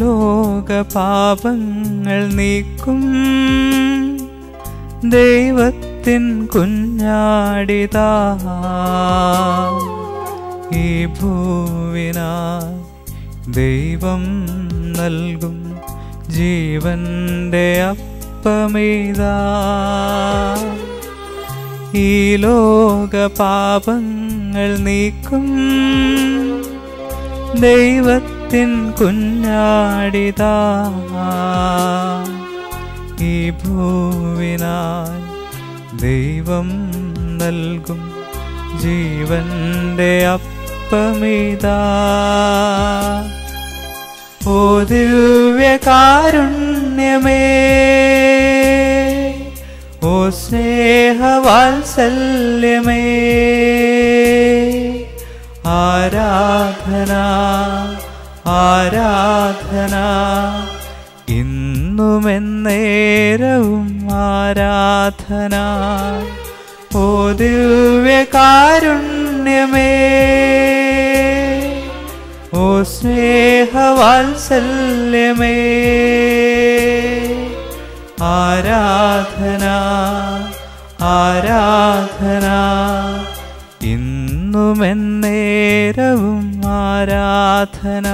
ലോക പാപങ്ങൾ നീക്കും ദൈവത്തിൻ കുഞ്ഞാടിതാ ഈ ഭൂവിനായി ദൈവം നൽകും ജീവന്റെ അപ്പമേതാ ഈ ലോക പാപങ്ങൾ നീക്കും ദൈവത്തിൻ കുഞ്ഞാടിതാ ഈ ഭൂവിനായി ദൈവം നൽകും ജീവന്റെ അപ്പമിതാ ഓ ദിവ്യകാരുണ്യമേ ഓ സ്നേഹവാത്സല്യമേ ആരാധന ആരാധന ഇന്നുമെന്നേരവും ആരാധന ഓ ദിവ്യകാരുണ്യമേ ഓ സ്നേഹവാത്സല്യമേ ആരാധന ആരാധന ഇന്നുമെന്നേരവും ആരാധന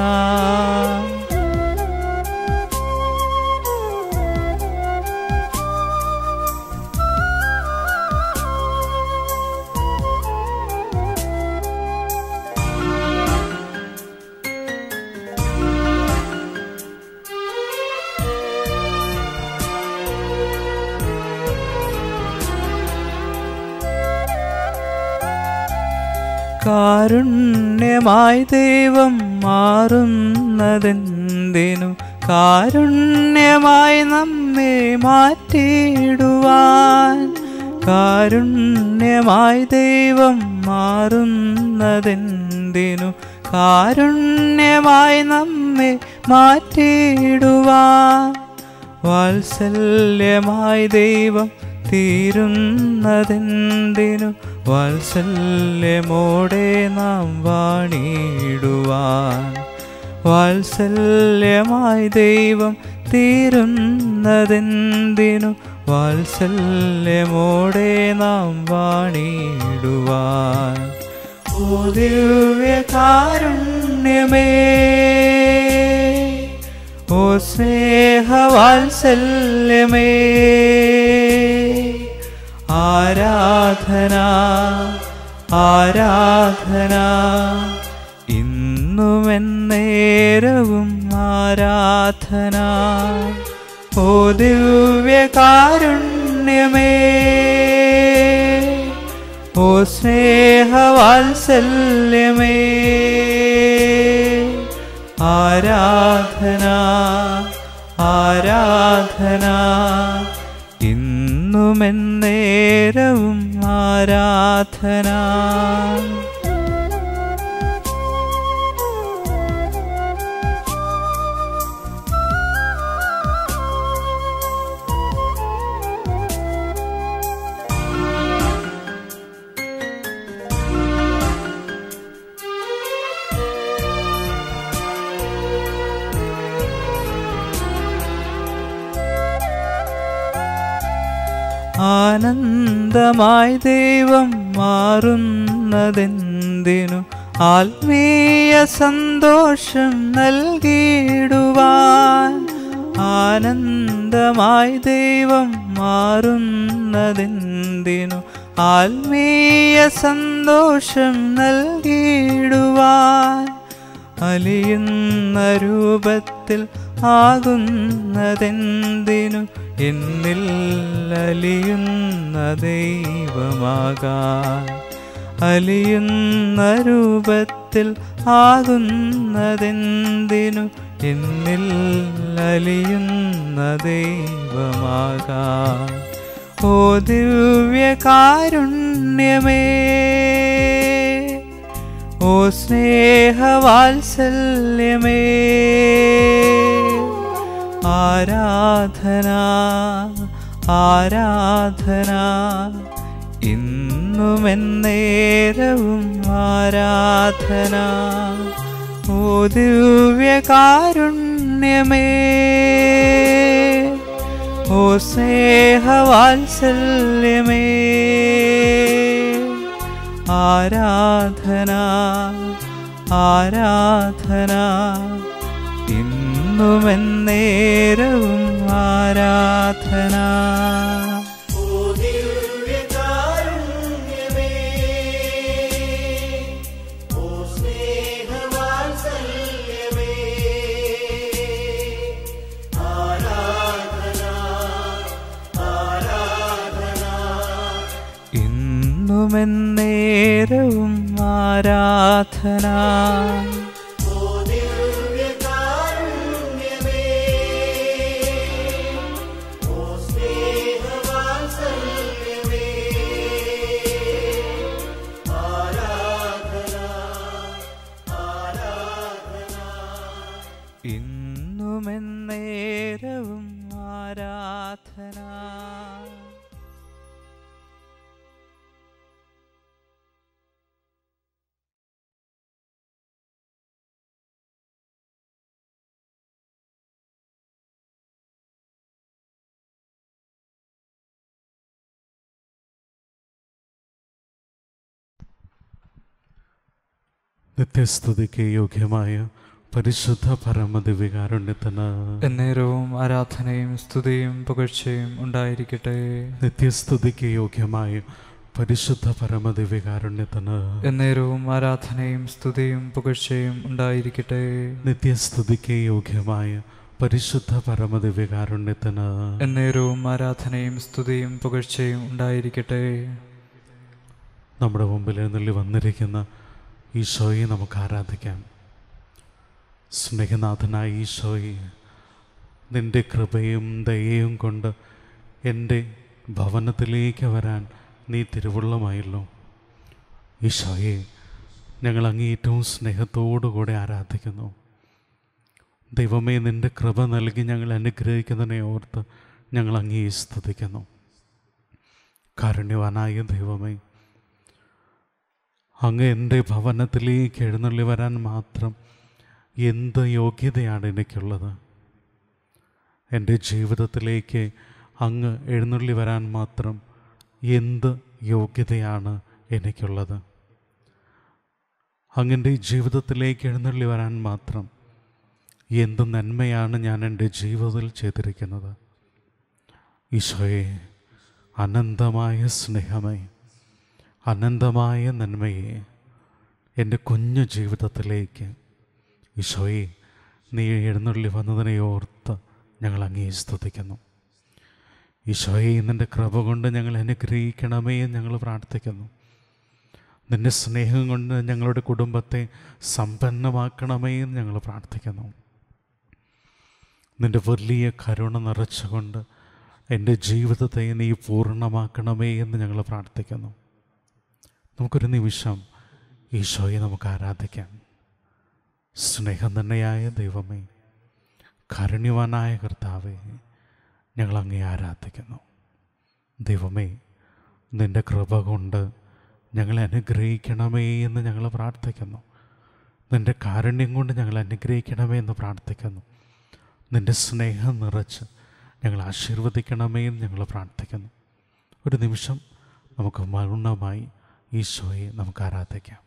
കാരുണ്യമായി ദൈവം മാറുന്നതെന്തിനു കാരുണ്യമായി നമ്മെ മാറ്റിയിടുവാൻ കാരുണ്യമായി ദൈവം മാറുന്നതെന്തിനു കാരുണ്യമായി നമ്മെ മാറ്റിയിടുവാൻ വാത്സല്യമായി ദൈവം തീരുന്നതെന്തിനു വാത്സല്യമോടെ നാം വാണിടുവാൻ വാത്സല്യമായി ദൈവം തീരുന്നതെന്തിനു വാത്സല്യമോടെ നാം വാണിടുവാൻ ഓ ദിവ്യകാരുണ്യമേ ഓ സ്നേഹവാത്സല്യമേ ആരാധന ആരാധന ഇന്നുമെന്നേരവും ആരാധന ഓ ദിവ്യകാരുണ്യമേ ഓ സ്നേഹവാത്സല്യമേ ആരാധന ആരാധന ഇന്നുമെന്നേരവും ആരാധന ആനന്ദമായി ദൈവം മാറുന്നതെന്തിനു ആത്മീയ സന്തോഷം നൽകിയിടുവാൻ ആനന്ദമായി ദൈവം മാറുന്നതെന്തിനു ആത്മീയ സന്തോഷം നൽകിയിടുവാൻ അലിയുന്ന രൂപത്തിൽ ആകുന്നതെന്തിനു എന്നിൽ അലിയുന്ന ദൈവമാകാൻ അലിയുന്ന രൂപത്തിൽ ആകുന്നതെന്തിനു എന്നിൽ അലിയുന്ന ദൈവമാകാൻ ഓ ദിവ്യകാരുണ്യമേ ഓ സ്നേഹവാത്സല്യമേ ആരാധന ആരാധന ഇന്നുമെന്നേരവും ആരാധന ഓ ദിവ്യകാരുണ്യമേ കാരുണ്യമേ ഓ സ്നേഹവാത്സല്യമേ ആരാധന ആരാധന ഇന്നും എന്നേരവും ആരാധന ഇന്നും എന്നേരവും ആരാധന ഇന്നും എന്നേരവും ആരാധന നിത്യസ്തുതിക്ക് യോഗ്യമായ പരിശുദ്ധ പരമദിവികാരുണ്യത്തിന് എന്നേരവും ആരാധനയും സ്തുതിയും പുകഴ്ചയും ഉണ്ടായിരിക്കട്ടെ നിത്യസ്തുതിക്ക് യോഗ്യമായ പരിശുദ്ധ പരമദിവികാരുണ്യത്തിന് എന്നേരവും ആരാധനയും സ്തുതിയും പുകഴ്ചയും ഉണ്ടായിരിക്കട്ടെ നിത്യസ്തുതിക്ക് യോഗ്യമായ പരിശുദ്ധ പരമദിവികാരുണ്യത്തിന് എന്നേരവും ആരാധനയും സ്തുതിയും പുകഴ്ചയും ഉണ്ടായിരിക്കട്ടെ നമ്മുടെ മുമ്പിൽ എഴുന്നള്ളി വന്നിരിക്കുന്ന ഈശോയെ നമുക്ക് ആരാധിക്കാം സ്നേഹനാഥനായ ഈശോയെ നിൻ്റെ കൃപയും ദയയും കൊണ്ട് എൻ്റെ ഭവനത്തിലേക്ക് വരാൻ നീ തിരുവുള്ളമായല്ലോ ഈശോയെ ഞങ്ങൾ അങ്ങേ ഏറ്റവും സ്നേഹത്തോടുകൂടെ ആരാധിക്കുന്നു ദൈവമേ നിൻ്റെ കൃപ നൽകി ഞങ്ങൾ അനുഗ്രഹിക്കുന്നതിനെ ഓർത്ത് ഞങ്ങൾ അങ്ങേ സ്തുതിക്കുന്നു കാരുണ്യവാനായ ദൈവമേ അങ്ങ് എൻ്റെ ഭവനത്തിലേക്ക് എഴുന്നള്ളി വരാൻ മാത്രം എന്ത് യോഗ്യതയാണ് എനിക്കുള്ളത് എൻ്റെ ജീവിതത്തിലേക്ക് അങ്ങ് എഴുന്നള്ളി വരാൻ മാത്രം എന്ത് യോഗ്യതയാണ് എനിക്കുള്ളത് അങ്ങൻ്റെ ജീവിതത്തിലേക്ക് എഴുന്നള്ളി വരാൻ മാത്രം എന്ത് നന്മയാണ് ഞാൻ എൻ്റെ ജീവിതത്തിൽ ചെയ്തിരിക്കുന്നത് ഈശോയെ അനന്തമായ സ്നേഹമേ അനന്തമായ നന്മയെ എൻ്റെ കുഞ്ഞു ജീവിതത്തിലേക്ക് ഈശോയെ നീ എഴുന്നള്ളി വന്നതിനെ ഓർത്ത് ഞങ്ങൾ അങ്ങേ സ്തുതിക്കുന്നു ഈശോയെ നിൻ്റെ കൃപ കൊണ്ട് ഞങ്ങൾ അനുഗ്രഹിക്കണമേ എന്ന് ഞങ്ങൾ പ്രാർത്ഥിക്കുന്നു നിൻ്റെ സ്നേഹം കൊണ്ട് ഞങ്ങളുടെ കുടുംബത്തെ സമ്പന്നമാക്കണമേ എന്ന് ഞങ്ങൾ പ്രാർത്ഥിക്കുന്നു നിൻ്റെ വലിയ കരുണ നിറച്ചുകൊണ്ട് എൻ്റെ ജീവിതത്തെ നീ പൂർണ്ണമാക്കണമേ എന്ന് ഞങ്ങൾ പ്രാർത്ഥിക്കുന്നു നമുക്കൊരു നിമിഷം ഈശോയെ നമുക്ക് ആരാധിക്കാം സ്നേഹം തന്നെയായ ദൈവമേ കാരുണ്യവാനായ കർത്താവെ ഞങ്ങൾ അങ്ങേ ആരാധിക്കുന്നു ദൈവമേ നിൻ്റെ കൃപ കൊണ്ട് ഞങ്ങളെ അനുഗ്രഹിക്കണമേ എന്ന് ഞങ്ങൾ പ്രാർത്ഥിക്കുന്നു നിൻ്റെ കാരുണ്യം കൊണ്ട് ഞങ്ങൾ അനുഗ്രഹിക്കണമേ എന്ന് പ്രാർത്ഥിക്കുന്നു നിൻ്റെ സ്നേഹം നിറച്ച് ഞങ്ങൾ ആശീർവദിക്കണമേ എന്ന് ഞങ്ങൾ പ്രാർത്ഥിക്കുന്നു ഒരു നിമിഷം നമുക്ക് മൗനമായി ഈശോയെ നമുക്ക് ആരാധിക്കാം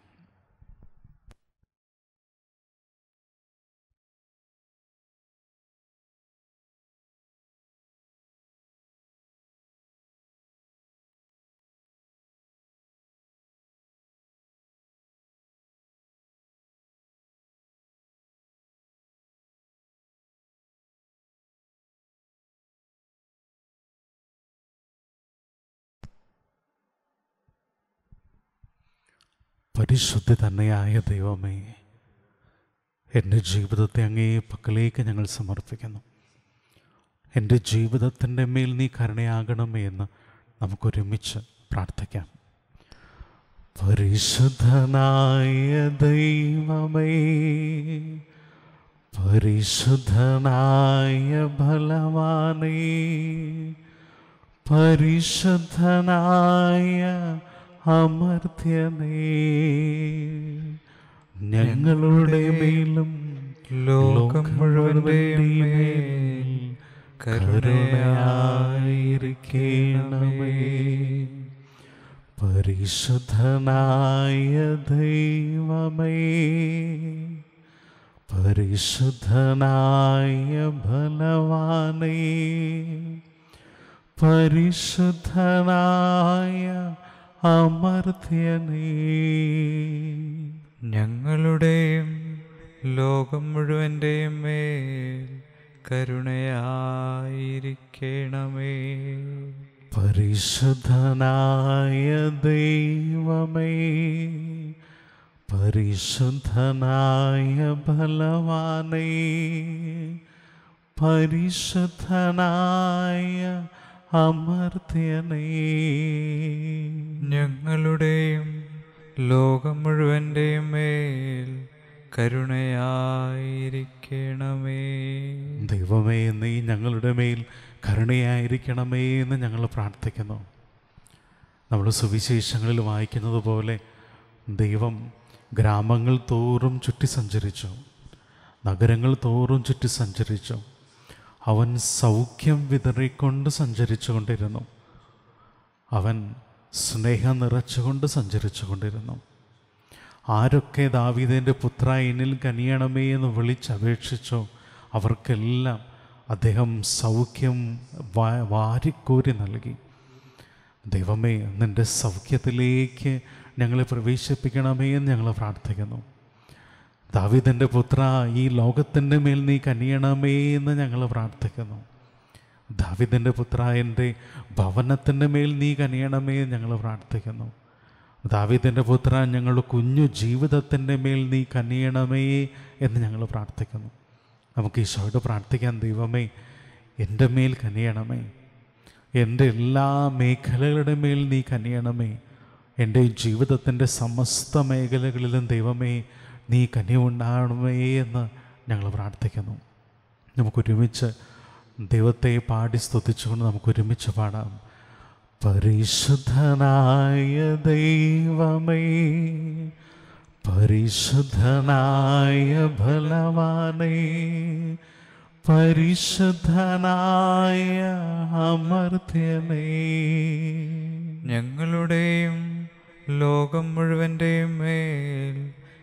പരിശുദ്ധി തന്നെയായ ദൈവമേ എൻ്റെ ജീവിതത്തെ അങ്ങേ പക്കലേക്ക് ഞങ്ങൾ സമർപ്പിക്കുന്നു എൻ്റെ ജീവിതത്തിൻ്റെ മേൽ നീ കരുണയാകണമേ എന്ന് നമുക്കൊരുമിച്ച് പ്രാർത്ഥിക്കാം പരിശുദ്ധനായ ദൈവമേ പരിശുദ്ധനായ ബലവാനേ പരിശുദ്ധനായ അമർത്യനേ ഞങ്ങളുടെ മേലും ലോകം മുഴുവൻ്റെയും മേൽ കരുണയായിരിക്കണമേ പരിശുദ്ധനായ ദൈവമേ പരിശുദ്ധനായ ബലവാനേ പരിശുദ്ധനായ അമർത്യനേ ഞങ്ങളുടെയും ലോകം മുഴുവൻ്റെയും മേൽ കരുണയായിരിക്കണമേ പരിശുദ്ധനായ ദൈവമേ പരിശുദ്ധനായ ബലവാനേ പരിശുദ്ധനായ അമർത്യനേ ഞങ്ങളുടെയും ലോകം മുഴുവൻ്റെയും മേൽ കരുണയായിരിക്കണമേ ദൈവമേ നീ ഞങ്ങളുടെ മേൽ കരുണയായിരിക്കണമേ എന്ന് ഞങ്ങൾ പ്രാർത്ഥിക്കുന്നു നമ്മൾ സുവിശേഷങ്ങളിൽ വായിക്കുന്നത് പോലെ ദൈവം ഗ്രാമങ്ങൾ തോറും ചുറ്റി സഞ്ചരിച്ചു നഗരങ്ങൾ തോറും ചുറ്റി സഞ്ചരിച്ചു അവൻ സൗഖ്യം വിതറിക്കൊണ്ട് സഞ്ചരിച്ചു കൊണ്ടിരുന്നു അവൻ സ്നേഹം നിറച്ചുകൊണ്ട് സഞ്ചരിച്ചു കൊണ്ടിരുന്നു ആരൊക്കെ ദാവീദേൻ്റെ പുത്ര എന്നിൽ കനിയണമേ എന്ന് വിളിച്ചപേക്ഷിച്ചോ അവർക്കെല്ലാം അദ്ദേഹം സൗഖ്യം വാ- വാരിക്കോരി നൽകി ദൈവമേ നിൻ്റെ സൗഖ്യത്തിലേക്ക് ഞങ്ങളെ പ്രവേശിപ്പിക്കണമേ എന്ന് ഞങ്ങൾ പ്രാർത്ഥിക്കുന്നു ദാവീദിൻ്റെ പുത്ര ഈ ലോകത്തിൻ്റെ മേൽ നീ കനിയണമേ എന്ന് ഞങ്ങൾ പ്രാർത്ഥിക്കുന്നു ദാവിദിൻ്റെ പുത്ര എൻ്റെ ഭവനത്തിൻ്റെ മേൽ നീ കനിയണമേ എന്ന് ഞങ്ങൾ പ്രാർത്ഥിക്കുന്നു ദാവിദിൻ്റെ പുത്ര ഞങ്ങളുടെ കുഞ്ഞു ജീവിതത്തിൻ്റെ മേൽ നീ കനിയണമേ എന്ന് ഞങ്ങൾ പ്രാർത്ഥിക്കുന്നു നമുക്ക് ഈശോയോട് പ്രാർത്ഥിക്കാൻ ദൈവമേ എൻ്റെ മേൽ കനിയണമേ എൻ്റെ എല്ലാ മേഖലകളുടെ മേൽ നീ കനിയണമേ എൻ്റെ ജീവിതത്തിൻ്റെ സമസ്ത മേഖലകളിലും ദൈവമേ നീ കനിവുണ്ടാകണമേ എന്ന് ഞങ്ങൾ പ്രാർത്ഥിക്കുന്നു നമുക്കൊരുമിച്ച് ദൈവത്തെ പാടി സ്തുതിച്ചുകൊണ്ട് നമുക്ക് ഒരുമിച്ച് പാടാം പരിശുദ്ധനായ ദൈവമേ പരിശുദ്ധനായ ബലവാനേ പരിശുദ്ധനായ അമർത്യനേ ഞങ്ങളുടെയും ലോകം മുഴുവൻ്റെയും മേൽ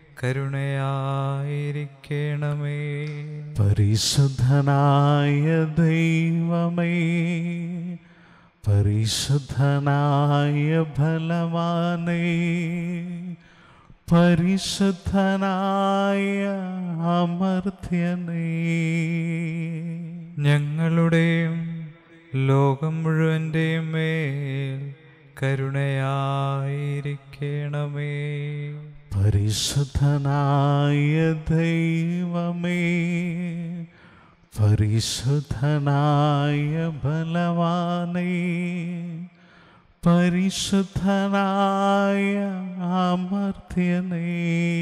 കരുണയായിരിക്കണമേ പരിശുദ്ധനായ ദൈവമേ പരിശുദ്ധനായ ബലവാനേ പരിശുദ്ധനായ അമർത്യനേ ഞങ്ങളുടെയും ലോകം മുഴുവൻ്റെയും മേൽ കരുണയായിരിക്കണമേ പരിശുദ്ധനായ ദൈവമേ പരിശുദ്ധനായ ബലവാനേ പരിശുദ്ധനായ അമർത്യനേ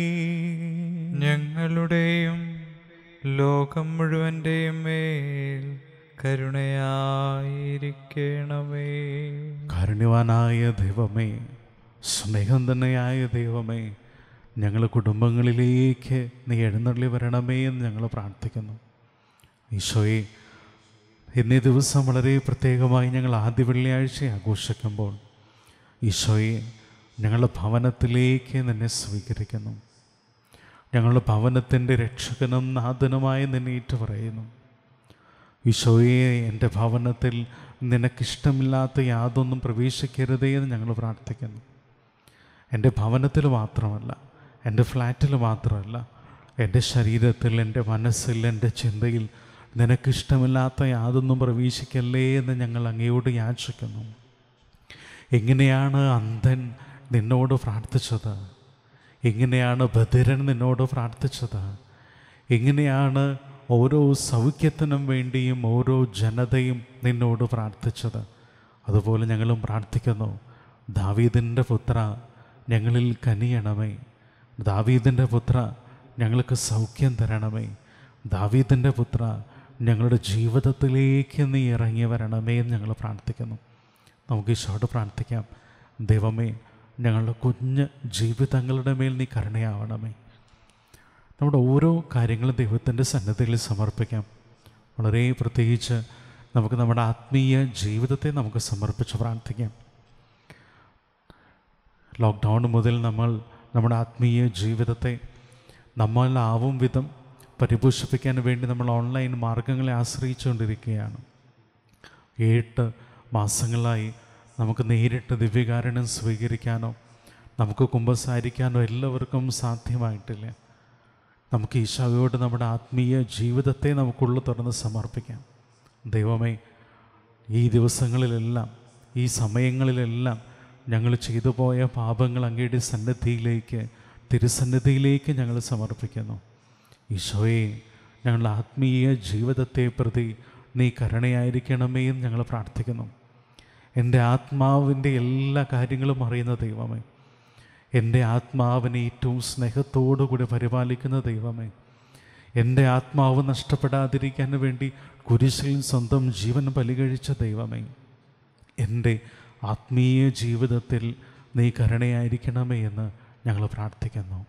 ഞങ്ങളുടെയും ലോകം മുഴുവൻ്റെയും മേൽ കരുണയായിരിക്കണമേ കാരുണ്യവാനായ ദൈവമേ സ്നേഹം തന്നെയായ ദൈവമേ ഞങ്ങൾ കുടുംബങ്ങളിലേക്ക് നീ എഴുന്നള്ളി വരണമേ എന്ന് ഞങ്ങൾ പ്രാർത്ഥിക്കുന്നു ഈശോയെ ഇന്നേ ദിവസം വളരെ പ്രത്യേകമായി ഞങ്ങൾ ആദ്യ വെള്ളിയാഴ്ച ആഘോഷിക്കുമ്പോൾ ഈശോയെ ഞങ്ങളുടെ ഭവനത്തിലേക്ക് നിന്നെ സ്വീകരിക്കുന്നു ഞങ്ങളുടെ ഭവനത്തിൻ്റെ രക്ഷകനും നാഥനുമായി നിന്നെ ഏറ്റുപറയുന്നു ഈശോയെ എൻ്റെ ഭവനത്തിൽ നിനക്കിഷ്ടമില്ലാത്ത യാതൊന്നും പ്രവേശിക്കരുതേ എന്ന് ഞങ്ങൾ പ്രാർത്ഥിക്കുന്നു എൻ്റെ ഭവനത്തിൽ മാത്രമല്ല എൻ്റെ ഫ്ലാറ്റിൽ മാത്രമല്ല എൻ്റെ ശരീരത്തിൽ എൻ്റെ മനസ്സിൽ എൻ്റെ ചിന്തയിൽ നിനക്കിഷ്ടമില്ലാത്ത യാതൊന്നും പ്രവേശിക്കല്ലേ എന്ന് ഞങ്ങൾ അങ്ങയോട് യാചിക്കുന്നു എങ്ങനെയാണ് അന്ധൻ നിന്നോട് പ്രാർത്ഥിച്ചത് എങ്ങനെയാണ് ബധിരൻ നിന്നോട് പ്രാർത്ഥിച്ചത് എങ്ങനെയാണ് ഓരോ സൗഖ്യത്തിനും വേണ്ടിയും ഓരോ ജനതയും നിന്നോട് പ്രാർത്ഥിച്ചത് അതുപോലെ ഞങ്ങളും പ്രാർത്ഥിക്കുന്നു ദാവീദിൻ്റെ പുത്ര ഞങ്ങളിൽ കനിയണമേ ദാവീദിൻ്റെ പുത്ര ഞങ്ങൾക്ക് സൗഖ്യം തരണമേ ദാവീദിൻ്റെ പുത്ര ഞങ്ങളുടെ ജീവിതത്തിലേക്ക് നീ ഇറങ്ങി വരണമേ എന്ന് ഞങ്ങൾ പ്രാർത്ഥിക്കുന്നു നമുക്ക് ഈശോട് പ്രാർത്ഥിക്കാം ദൈവമേ ഞങ്ങളുടെ കുഞ്ഞ് ജീവിതങ്ങളുടെ മേൽ നീ കരുണയാവണമേ നമ്മുടെ ഓരോ കാര്യങ്ങളും ദൈവത്തിൻ്റെ സന്നദ്ധയിൽ സമർപ്പിക്കാം വളരെ പ്രത്യേകിച്ച് നമുക്ക് നമ്മുടെ ആത്മീയ ജീവിതത്തെ നമുക്ക് സമർപ്പിച്ച് പ്രാർത്ഥിക്കാം ലോക്ക്ഡൗൺ മുതൽ നമ്മൾ നമ്മുടെ ആത്മീയ ജീവിതത്തെ നമ്മളാവും വിധം പരിപോഷിപ്പിക്കാൻ വേണ്ടി നമ്മൾ ഓൺലൈൻ മാർഗങ്ങളെ ആശ്രയിച്ചുകൊണ്ടിരിക്കുകയാണ് എട്ട് മാസങ്ങളായി നമുക്ക് നേരിട്ട് ദിവ്യകാരണം സ്വീകരിക്കാനോ നമുക്ക് കുമ്പസാരിക്കാനോ എല്ലാവർക്കും സാധ്യമായിട്ടില്ല നമുക്ക് ഈശോയോട് നമ്മുടെ ആത്മീയ ജീവിതത്തെ നമുക്കുള്ളു തുറന്ന് സമർപ്പിക്കാം ദൈവമേ ഈ ദിവസങ്ങളിലെല്ലാം ഈ സമയങ്ങളിലെല്ലാം ഞങ്ങൾ ചെയ്തു പോയ പാപങ്ങൾ അങ്ങയുടെ സന്നദ്ധിയിലേക്ക് തിരുസന്നിധിയിലേക്ക് ഞങ്ങൾ സമർപ്പിക്കുന്നു ഈശോയെ ഞങ്ങളുടെ ആത്മീയ ജീവിതത്തെ പ്രതി നീ കരുണയായിരിക്കണമേ എന്ന് ഞങ്ങൾ പ്രാർത്ഥിക്കുന്നു എൻ്റെ ആത്മാവിൻ്റെ എല്ലാ കാര്യങ്ങളും അറിയുന്ന ദൈവമേ എൻ്റെ ആത്മാവിനെ ഏറ്റവും സ്നേഹത്തോടു കൂടി പരിപാലിക്കുന്ന ദൈവമേ എൻ്റെ ആത്മാവ് നഷ്ടപ്പെടാതിരിക്കാൻ വേണ്ടി കുരിശിൽ സ്വന്തം ജീവൻ ബലികഴിച്ച ദൈവമേ എൻ്റെ ആത്മീയ ജീവിതത്തിൽ നീ കരുണയായിരിക്കണമേ എന്ന് ഞങ്ങൾ പ്രാർത്ഥിക്കുന്നു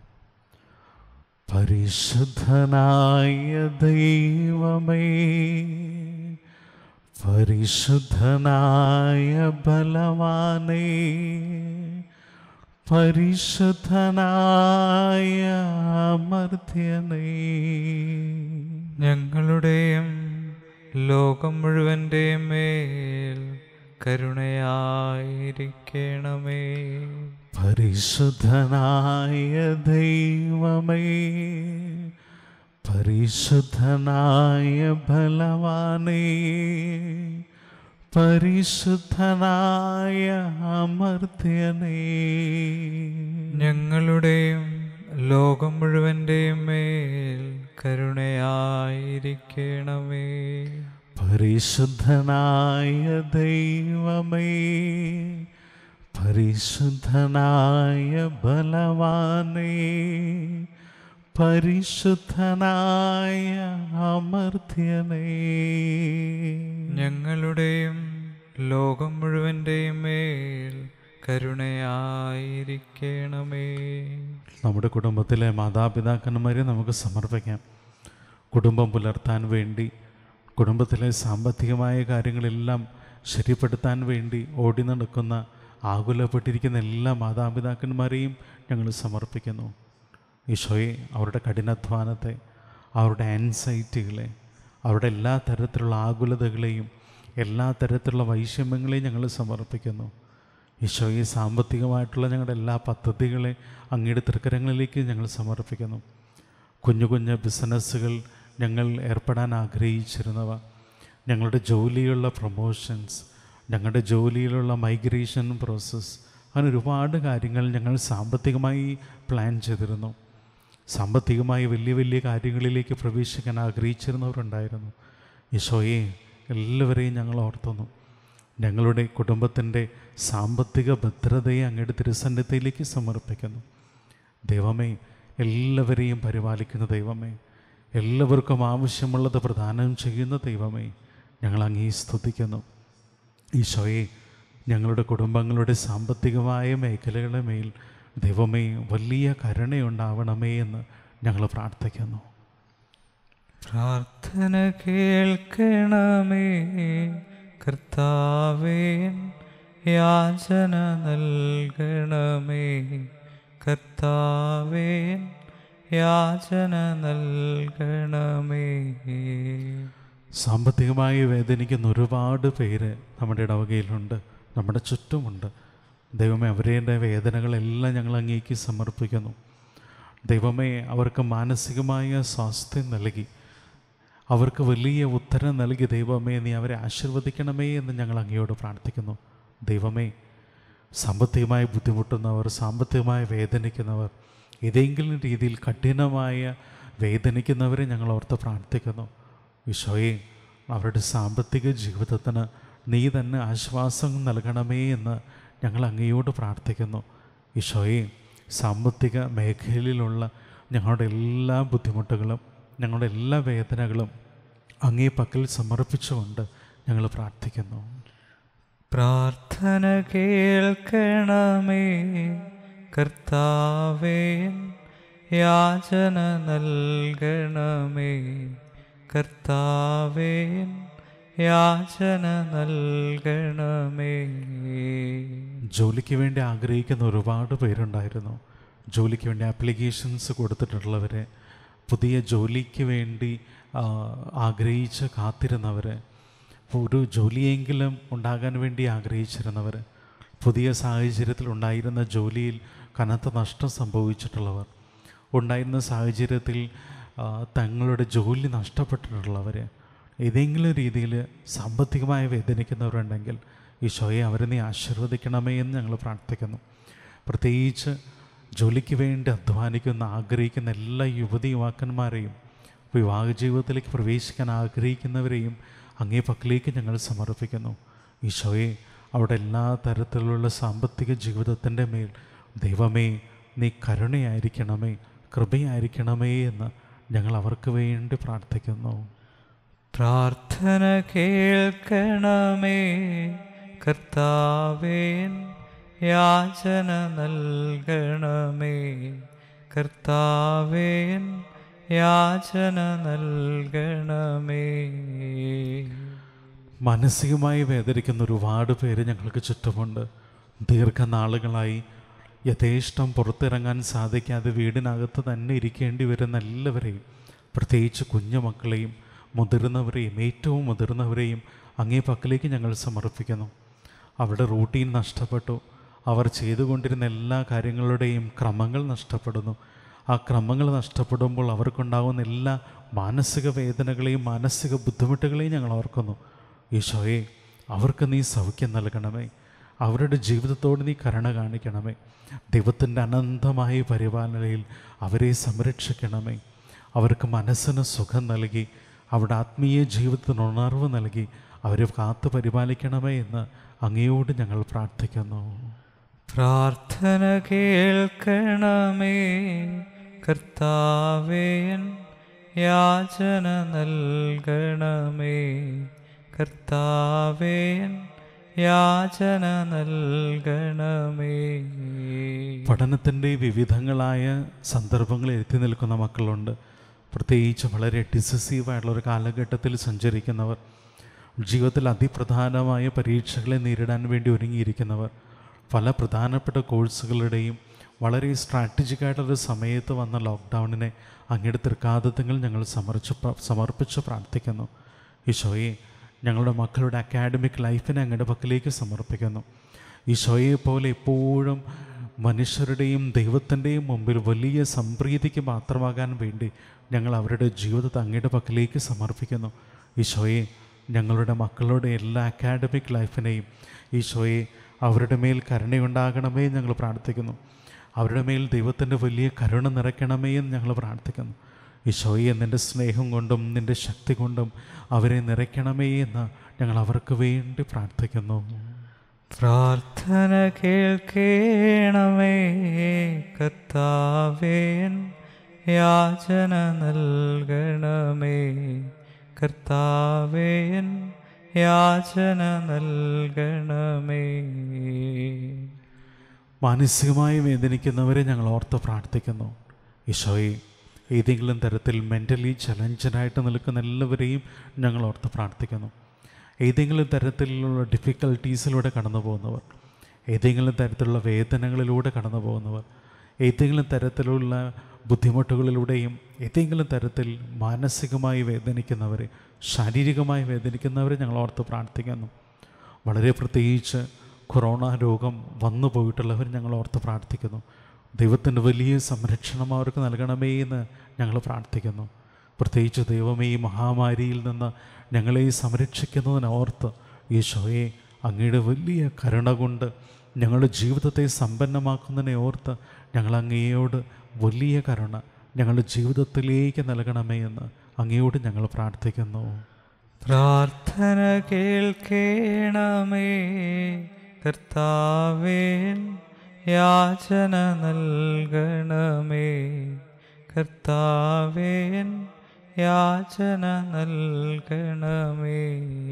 പരിശുദ്ധനായ ദൈവമേ പരിശുദ്ധനായ ബലവാനേ പരിശുദ്ധനായ അമർത്യനേ ഞങ്ങളുടെയും ലോകം മുഴുവൻ്റെയും മേൽ കരുണയായിരിക്കണമേ പരിശുദ്ധനായ ദൈവമേ പരിശുദ്ധനായ ബലവാനേ പരിശുദ്ധനായ അമർത്യനേ ഞങ്ങളുടെയും ലോകം മുഴുവൻ്റെയും മേൽ കരുണയായിരിക്കണമേ പരിശുദ്ധനായ ദൈവമേ പരിശുദ്ധനായ ബലവാനേ പരിശുദ്ധനായ അമർത്യനേ ഞങ്ങളുടെയും ലോകം മുഴുവൻ്റെയും മേൽ കരുണയായിരിക്കണമേ നമ്മുടെ കുടുംബത്തിലെ മാതാപിതാക്കന്മാരെ നമുക്ക് സമർപ്പിക്കാം കുടുംബം പുലർത്താൻ വേണ്ടി കുടുംബത്തിലെ സാമ്പത്തികമായ കാര്യങ്ങളെല്ലാം ശരിപ്പെടുത്താൻ വേണ്ടി ഓടി നടക്കുന്ന ആകുലപ്പെട്ടിരിക്കുന്ന എല്ലാ മാതാപിതാക്കന്മാരെയും ഞങ്ങൾ സമർപ്പിക്കുന്നു ഈശോയെ അവരുടെ കഠിനാധ്വാനത്തെ അവരുടെ ആൻസൈറ്റികളെ അവരുടെ എല്ലാ തരത്തിലുള്ള ആകുലതകളെയും എല്ലാ തരത്തിലുള്ള വൈഷമ്യങ്ങളെയും ഞങ്ങൾ സമർപ്പിക്കുന്നു ഈശോയെ സാമ്പത്തികമായിട്ടുള്ള ഞങ്ങളുടെ എല്ലാ പദ്ധതികളെ അങ്ങയുടെ തൃക്കരങ്ങളിലേക്ക് ഞങ്ങൾ സമർപ്പിക്കുന്നു കുഞ്ഞു കുഞ്ഞു ബിസിനസ്സുകൾ ഞങ്ങൾ ഏർപ്പെടാൻ ആഗ്രഹിച്ചിരുന്നവ ഞങ്ങളുടെ ജോലിയുള്ള പ്രൊമോഷൻസ് ഞങ്ങളുടെ ജോലിയിലുള്ള മൈഗ്രേഷൻ പ്രോസസ്സ് അങ്ങനെ ഒരുപാട് കാര്യങ്ങൾ ഞങ്ങൾ സാമ്പത്തികമായി പ്ലാൻ ചെയ്തിരുന്നു സാമ്പത്തികമായി വലിയ വലിയ കാര്യങ്ങളിലേക്ക് പ്രവേശിക്കാൻ ആഗ്രഹിച്ചിരുന്നവരുണ്ടായിരുന്നു ഈശോയെ എല്ലാവരെയും ഞങ്ങൾ ഓർത്തുന്നു ഞങ്ങളുടെ കുടുംബത്തിൻ്റെ സാമ്പത്തിക ഭദ്രതയെ അങ്ങയുടെ തിരുസന്നിധിയിലേക്ക് സമർപ്പിക്കുന്നു ദൈവമേ എല്ലാവരെയും പരിപാലിക്കുന്ന ദൈവമേ എല്ലാവർക്കും ആവശ്യമുള്ളത് പ്രദാനം ചെയ്യുന്ന ദൈവമേ ഞങ്ങൾ അങ്ങേ സ്തുതിക്കുന്നു ഈശോയെ ഞങ്ങളുടെ കുടുംബങ്ങളുടെ സാമ്പത്തികമായ മേഖലകളുടെ മേൽ ദൈവമേ വലിയ കരുണയുണ്ടാവണമേ എന്ന് ഞങ്ങൾ പ്രാർത്ഥിക്കുന്നു പ്രാർത്ഥന കേൾക്കണമേ കർത്താവേ യാചന നൽകണമേ കർത്താവേ യാചന നൽകണമേ സാമ്പത്തികമായി വേദനിക്കുന്ന ഒരുപാട് പേര് നമ്മുടെ ഇടവകയിലുണ്ട് നമ്മുടെ ചുറ്റുമുണ്ട് ദൈവമേ അവരുടെ വേദനകളെല്ലാം ഞങ്ങൾ അങ്ങേക്ക് സമർപ്പിക്കുന്നു ദൈവമേ അവർക്ക് മാനസികമായ സ്വാസ്ഥ്യം നൽകി അവർക്ക് വലിയ ഉത്തരം നൽകി ദൈവമേ നീ അവരെ ആശീർവദിക്കണമേ എന്ന് ഞങ്ങൾ അങ്ങയോട് പ്രാർത്ഥിക്കുന്നു ദൈവമേ സാമ്പത്തികമായി ബുദ്ധിമുട്ടുന്നവർ സാമ്പത്തികമായി വേദനിക്കുന്നവർ ഏതെങ്കിലും രീതിയിൽ കഠിനമായ വേദനിക്കുന്നവരെ ഞങ്ങൾ ഓർത്ത് പ്രാർത്ഥിക്കുന്നു ഈശോയെ അവരുടെ സാമ്പത്തിക ജീവിതത്തിന് നീ തന്നെ ആശ്വാസം നൽകണമേ എന്ന് ഞങ്ങൾ അങ്ങയോട് പ്രാർത്ഥിക്കുന്നു ഈശോയെ സാമ്പത്തിക മേഖലയിലുള്ള ഞങ്ങളുടെ എല്ലാ ബുദ്ധിമുട്ടുകളും ഞങ്ങളുടെ എല്ലാ വേദനകളും അങ്ങേ പക്കൽ സമർപ്പിച്ചുകൊണ്ട് ഞങ്ങൾ പ്രാർത്ഥിക്കുന്നു പ്രാർത്ഥന കേൾക്കണമേ കർത്താവേ യാചന നൽകണമേ കർത്താവേ യാചന നൽകണമേ ജോലിക്ക് വേണ്ടി ആഗ്രഹിക്കുന്ന ഒരുപാട് പേരുണ്ടായിരുന്നു ജോലിക്ക് വേണ്ടി ആപ്ലിക്കേഷൻസ് കൊടുത്തിട്ടുള്ളവരെ പുതിയ ജോലിക്ക് വേണ്ടി ആ, ആഗ്രഹിച്ച് കാത്തിരുന്നവർ അപ്പോൾ ഒരു ജോലിയെങ്കിലും ഉണ്ടാകാൻ വേണ്ടി ആഗ്രഹിച്ചിരുന്നവർ പുതിയ സാഹചര്യത്തിൽ ഉണ്ടായിരുന്ന ജോലിയിൽ കനത്ത നഷ്ടം സംഭവിച്ചിട്ടുള്ളവർ ഉണ്ടായിരുന്ന സാഹചര്യത്തിൽ ആ, തങ്ങളുടെ ജോലി നഷ്ടപ്പെട്ടിട്ടുള്ളവർ ഏതെങ്കിലും രീതിയിൽ സാമ്പത്തികമായി വേദനിക്കുന്നവരുണ്ടെങ്കിൽ ഈശോയെ അവരെ നീ ആശീർവദിക്കണമേ എന്ന് ഞങ്ങൾ പ്രാർത്ഥിക്കുന്നു പ്രത്യേകിച്ച് ജോലിക്ക് വേണ്ടി അധ്വാനിക്കുന്ന ആഗ്രഹിക്കുന്ന എല്ലാ യുവതി യുവാക്കന്മാരെയും വിവാഹ ജീവിതത്തിലേക്ക് പ്രവേശിക്കാൻ ആഗ്രഹിക്കുന്നവരെയും അങ്ങേ പക്കലേക്ക് ഞങ്ങൾ സമർപ്പിക്കുന്നു ഈശോയെ അവിടെ എല്ലാ തരത്തിലുള്ള സാമ്പത്തിക ജീവിതത്തിൻ്റെ മേൽ ദൈവമേ നീ കരുണയായിരിക്കണമേ കൃപയായിരിക്കണമേ എന്ന് ഞങ്ങൾ അവർക്ക് വേണ്ടി പ്രാർത്ഥിക്കുന്നു പ്രാർത്ഥന കേൾക്കണമേ കർത്താവേൻ യാചന നൽകണമേ കർത്താവേൻ യാചന നൽകണമേ മാനസികമായി വേദനിക്കുന്ന ഒരുപാട് പേര് ഞങ്ങൾക്ക് ചുറ്റുമുണ്ട് ദീർഘനാളുകളായി യഥേഷ്ടം പുറത്തിറങ്ങാൻ സാധിക്കാതെ വീടിനകത്ത് തന്നെ ഇരിക്കേണ്ടി വരുന്ന എല്ലാവരെയും പ്രത്യേകിച്ച് കുഞ്ഞുമക്കളെയും മുതിർന്നവരെയും ഏറ്റവും മുതിർന്നവരെയും അങ്ങേ പക്കലേക്ക് ഞങ്ങൾ സമർപ്പിക്കുന്നു അവരുടെ റൂട്ടീൻ നഷ്ടപ്പെട്ടു അവർ ചെയ്തുകൊണ്ടിരുന്ന എല്ലാ കാര്യങ്ങളുടെയും ക്രമങ്ങൾ നഷ്ടപ്പെടുന്നു ആ ക്രമങ്ങൾ നഷ്ടപ്പെടുമ്പോൾ അവർക്കുണ്ടാകുന്ന എല്ലാ മാനസിക വേദനകളെയും മാനസിക ബുദ്ധിമുട്ടുകളെയും ഞങ്ങൾ ഓർക്കുന്നു ഈശോയെ അവർക്ക് നീ സൗഖ്യം നൽകണമേ അവരുടെ ജീവിതത്തോട് നീ കരുണ കാണിക്കണമേ ദൈവത്തിൻ്റെ അനന്തമായ പരിപാലനയിൽ അവരെ സംരക്ഷിക്കണമേ അവർക്ക് മനസ്സിന് സുഖം നൽകി അവരുടെ ആത്മീയ ജീവിതത്തിന് ഉണർവ് നൽകി അവരെ കാത്തു പരിപാലിക്കണമേ എന്ന് അങ്ങയോട് ഞങ്ങൾ പ്രാർത്ഥിക്കുന്നു പ്രാർത്ഥന കേൾക്കണമേ കർത്താവേൻ യാചന നൽകണമേ കർത്താവേൻ യാചന നൽകണമേ പഠനത്തിൻ്റെ വിവിധങ്ങളായ സന്ദർഭങ്ങളിൽ എത്തി നിൽക്കുന്ന മക്കളുണ്ട് പ്രത്യേകിച്ച് വളരെ ഡിസസീവായിട്ടുള്ള ഒരു കാലഘട്ടത്തിൽ സഞ്ചരിക്കുന്നവർ ജീവിതത്തിൽ അതിപ്രധാനമായ പരീക്ഷകളെ നേരിടാൻ വേണ്ടി ഒരുങ്ങിയിരിക്കുന്നവർ പല പ്രധാനപ്പെട്ട കോഴ്സുകളുടെയും വളരെ സ്ട്രാറ്റജിക് ആയിട്ടുള്ളൊരു സമയത്ത് വന്ന ലോക്ക്ഡൗണിനെ അങ്ങയുടെ തൃക്കാതത്വങ്ങൾ ഞങ്ങൾ സമർപ്പിച്ച് പ്ര- സമർപ്പിച്ച് പ്രാർത്ഥിക്കുന്നു ഈശോയെ ഞങ്ങളുടെ മക്കളുടെ അക്കാഡമിക് ലൈഫിനെ അങ്ങയുടെ പക്കലേക്ക് സമർപ്പിക്കുന്നു ഈശോയെ പോലെ എപ്പോഴും മനുഷ്യരുടെയും ദൈവത്തിൻ്റെയും മുമ്പിൽ വലിയ സംപ്രീതിക്ക് മാത്രമാകാൻ വേണ്ടി ഞങ്ങൾ അവരുടെ ജീവിതത്തെ അങ്ങയുടെ പക്കലേക്ക് സമർപ്പിക്കുന്നു ഈശോയെ ഞങ്ങളുടെ മക്കളുടെ എല്ലാ അക്കാഡമിക് ലൈഫിനെയും ഈശോയെ അവരുടെ മേൽ കരുണയുണ്ടാകണമേ എന്ന് ഞങ്ങൾ പ്രാർത്ഥിക്കുന്നു അവരുടെ മേൽ ദൈവത്തിൻ്റെ വലിയ കരുണ നിറയ്ക്കണമേ എന്ന് ഞങ്ങൾ പ്രാർത്ഥിക്കുന്നു ഈശോയെ നിൻ്റെ സ്നേഹം കൊണ്ടും നിൻ്റെ ശക്തി കൊണ്ടും അവരെ നിറയ്ക്കണമേ എന്ന് ഞങ്ങൾ അവർക്ക് വേണ്ടി പ്രാർത്ഥിക്കുന്നു പ്രാർത്ഥന കേൾക്കേണമേ കർത്താവേൻ യാചന നൽകണമേ കർത്താവേൻ യാചന നൽകണമേ മാനസികമായി വേദനിക്കുന്നവരെ ഞങ്ങൾ ഓർത്ത് പ്രാർത്ഥിക്കുന്നു ഈശോയെ ഏതെങ്കിലും തരത്തിൽ മെൻ്റലി ചലഞ്ചനായിട്ട് നിൽക്കുന്ന എല്ലാവരെയും ഞങ്ങൾ ഓർത്ത് പ്രാർത്ഥിക്കുന്നു ഏതെങ്കിലും തരത്തിലുള്ള ഡിഫിക്കൽട്ടീസിലൂടെ കടന്നു പോകുന്നവർ ഏതെങ്കിലും തരത്തിലുള്ള വേദനകളിലൂടെ കടന്നു പോകുന്നവർ ഏതെങ്കിലും തരത്തിലുള്ള ബുദ്ധിമുട്ടുകളിലൂടെയും ഏതെങ്കിലും തരത്തിൽ മാനസികമായി വേദനിക്കുന്നവരെ ശാരീരികമായി വേദനിക്കുന്നവരെ ഞങ്ങൾ ഓർത്ത് പ്രാർത്ഥിക്കുന്നു വളരെ പ്രത്യേകിച്ച് കൊറോണ രോഗം വന്നു പോയിട്ടുള്ളവർ ഞങ്ങൾ ഓർത്ത് പ്രാർത്ഥിക്കുന്നു ദൈവത്തിൻ്റെ വലിയ സംരക്ഷണം അവർക്ക് നൽകണമേ എന്ന് ഞങ്ങൾ പ്രാർത്ഥിക്കുന്നു പ്രത്യേകിച്ച് ദൈവമേ ഈ മഹാമാരിയിൽ നിന്ന് ഞങ്ങളെ സംരക്ഷിക്കുന്നതിന് ഓർത്ത് ഈശോയെ അങ്ങയുടെ വലിയ കരുണ കൊണ്ട് ഞങ്ങളുടെ ജീവിതത്തെ സമ്പന്നമാക്കുന്നതിനെ ഓർത്ത് ഞങ്ങൾ അങ്ങയോട് വലിയ കരുണ ഞങ്ങളുടെ ജീവിതത്തിലേക്ക് നൽകണമേ എന്ന് അങ്ങയോട് ഞങ്ങൾ പ്രാർത്ഥിക്കുന്നു പ്രാർത്ഥന കേൾക്കേണമേ കർത്താവേൻ യാചന നൽകണമേ കർത്താവേൻ യാചന നൽകണമേ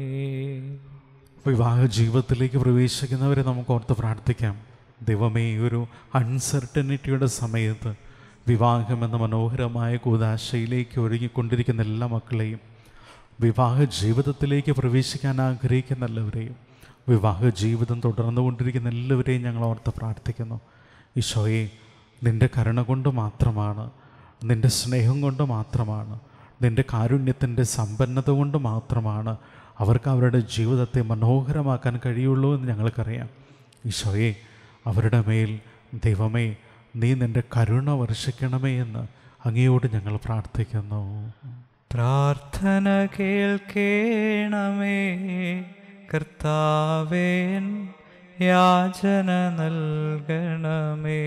വിവാഹ ജീവിതത്തിലേക്ക് പ്രവേശിക്കുന്നവരെ നമുക്ക് ഓർത്ത് പ്രാർത്ഥിക്കാം ദൈവമേ ഈ ഒരു അൺസർട്ടനിറ്റിയുടെ സമയത്ത് വിവാഹം എന്ന മനോഹരമായ കൂതാശയിലേക്ക് ഒരുങ്ങിക്കൊണ്ടിരിക്കുന്ന എല്ലാ മക്കളെയും വിവാഹ ജീവിതത്തിലേക്ക് പ്രവേശിക്കാൻ ആഗ്രഹിക്കുന്ന എല്ലാവരെയും വിവാഹ ജീവിതം തുടർന്നുകൊണ്ടിരിക്കുന്ന എല്ലാവരെയും ഞങ്ങൾ ഓർത്ത് പ്രാർത്ഥിക്കുന്നു ഈശോയെ നിൻ്റെ കരുണ കൊണ്ട് മാത്രമാണ് നിൻ്റെ സ്നേഹം കൊണ്ട് മാത്രമാണ് നിൻ്റെ കാരുണ്യത്തിൻ്റെ സമ്പന്നത കൊണ്ട് മാത്രമാണ് അവർക്ക് അവരുടെ ജീവിതത്തെ മനോഹരമാക്കാൻ കഴിയുള്ളൂ എന്ന് ഞങ്ങൾക്കറിയാം ഈശോയെ അവരുടെ മേൽ ദൈവമേ നീ നിൻ്റെ കരുണ വർഷിക്കണമേ എന്ന് അങ്ങയോട് ഞങ്ങൾ പ്രാർത്ഥിക്കുന്നു പ്രാർത്ഥന കേൾക്കേണമേ കർത്താവേൻ യാചന നൽകണമേ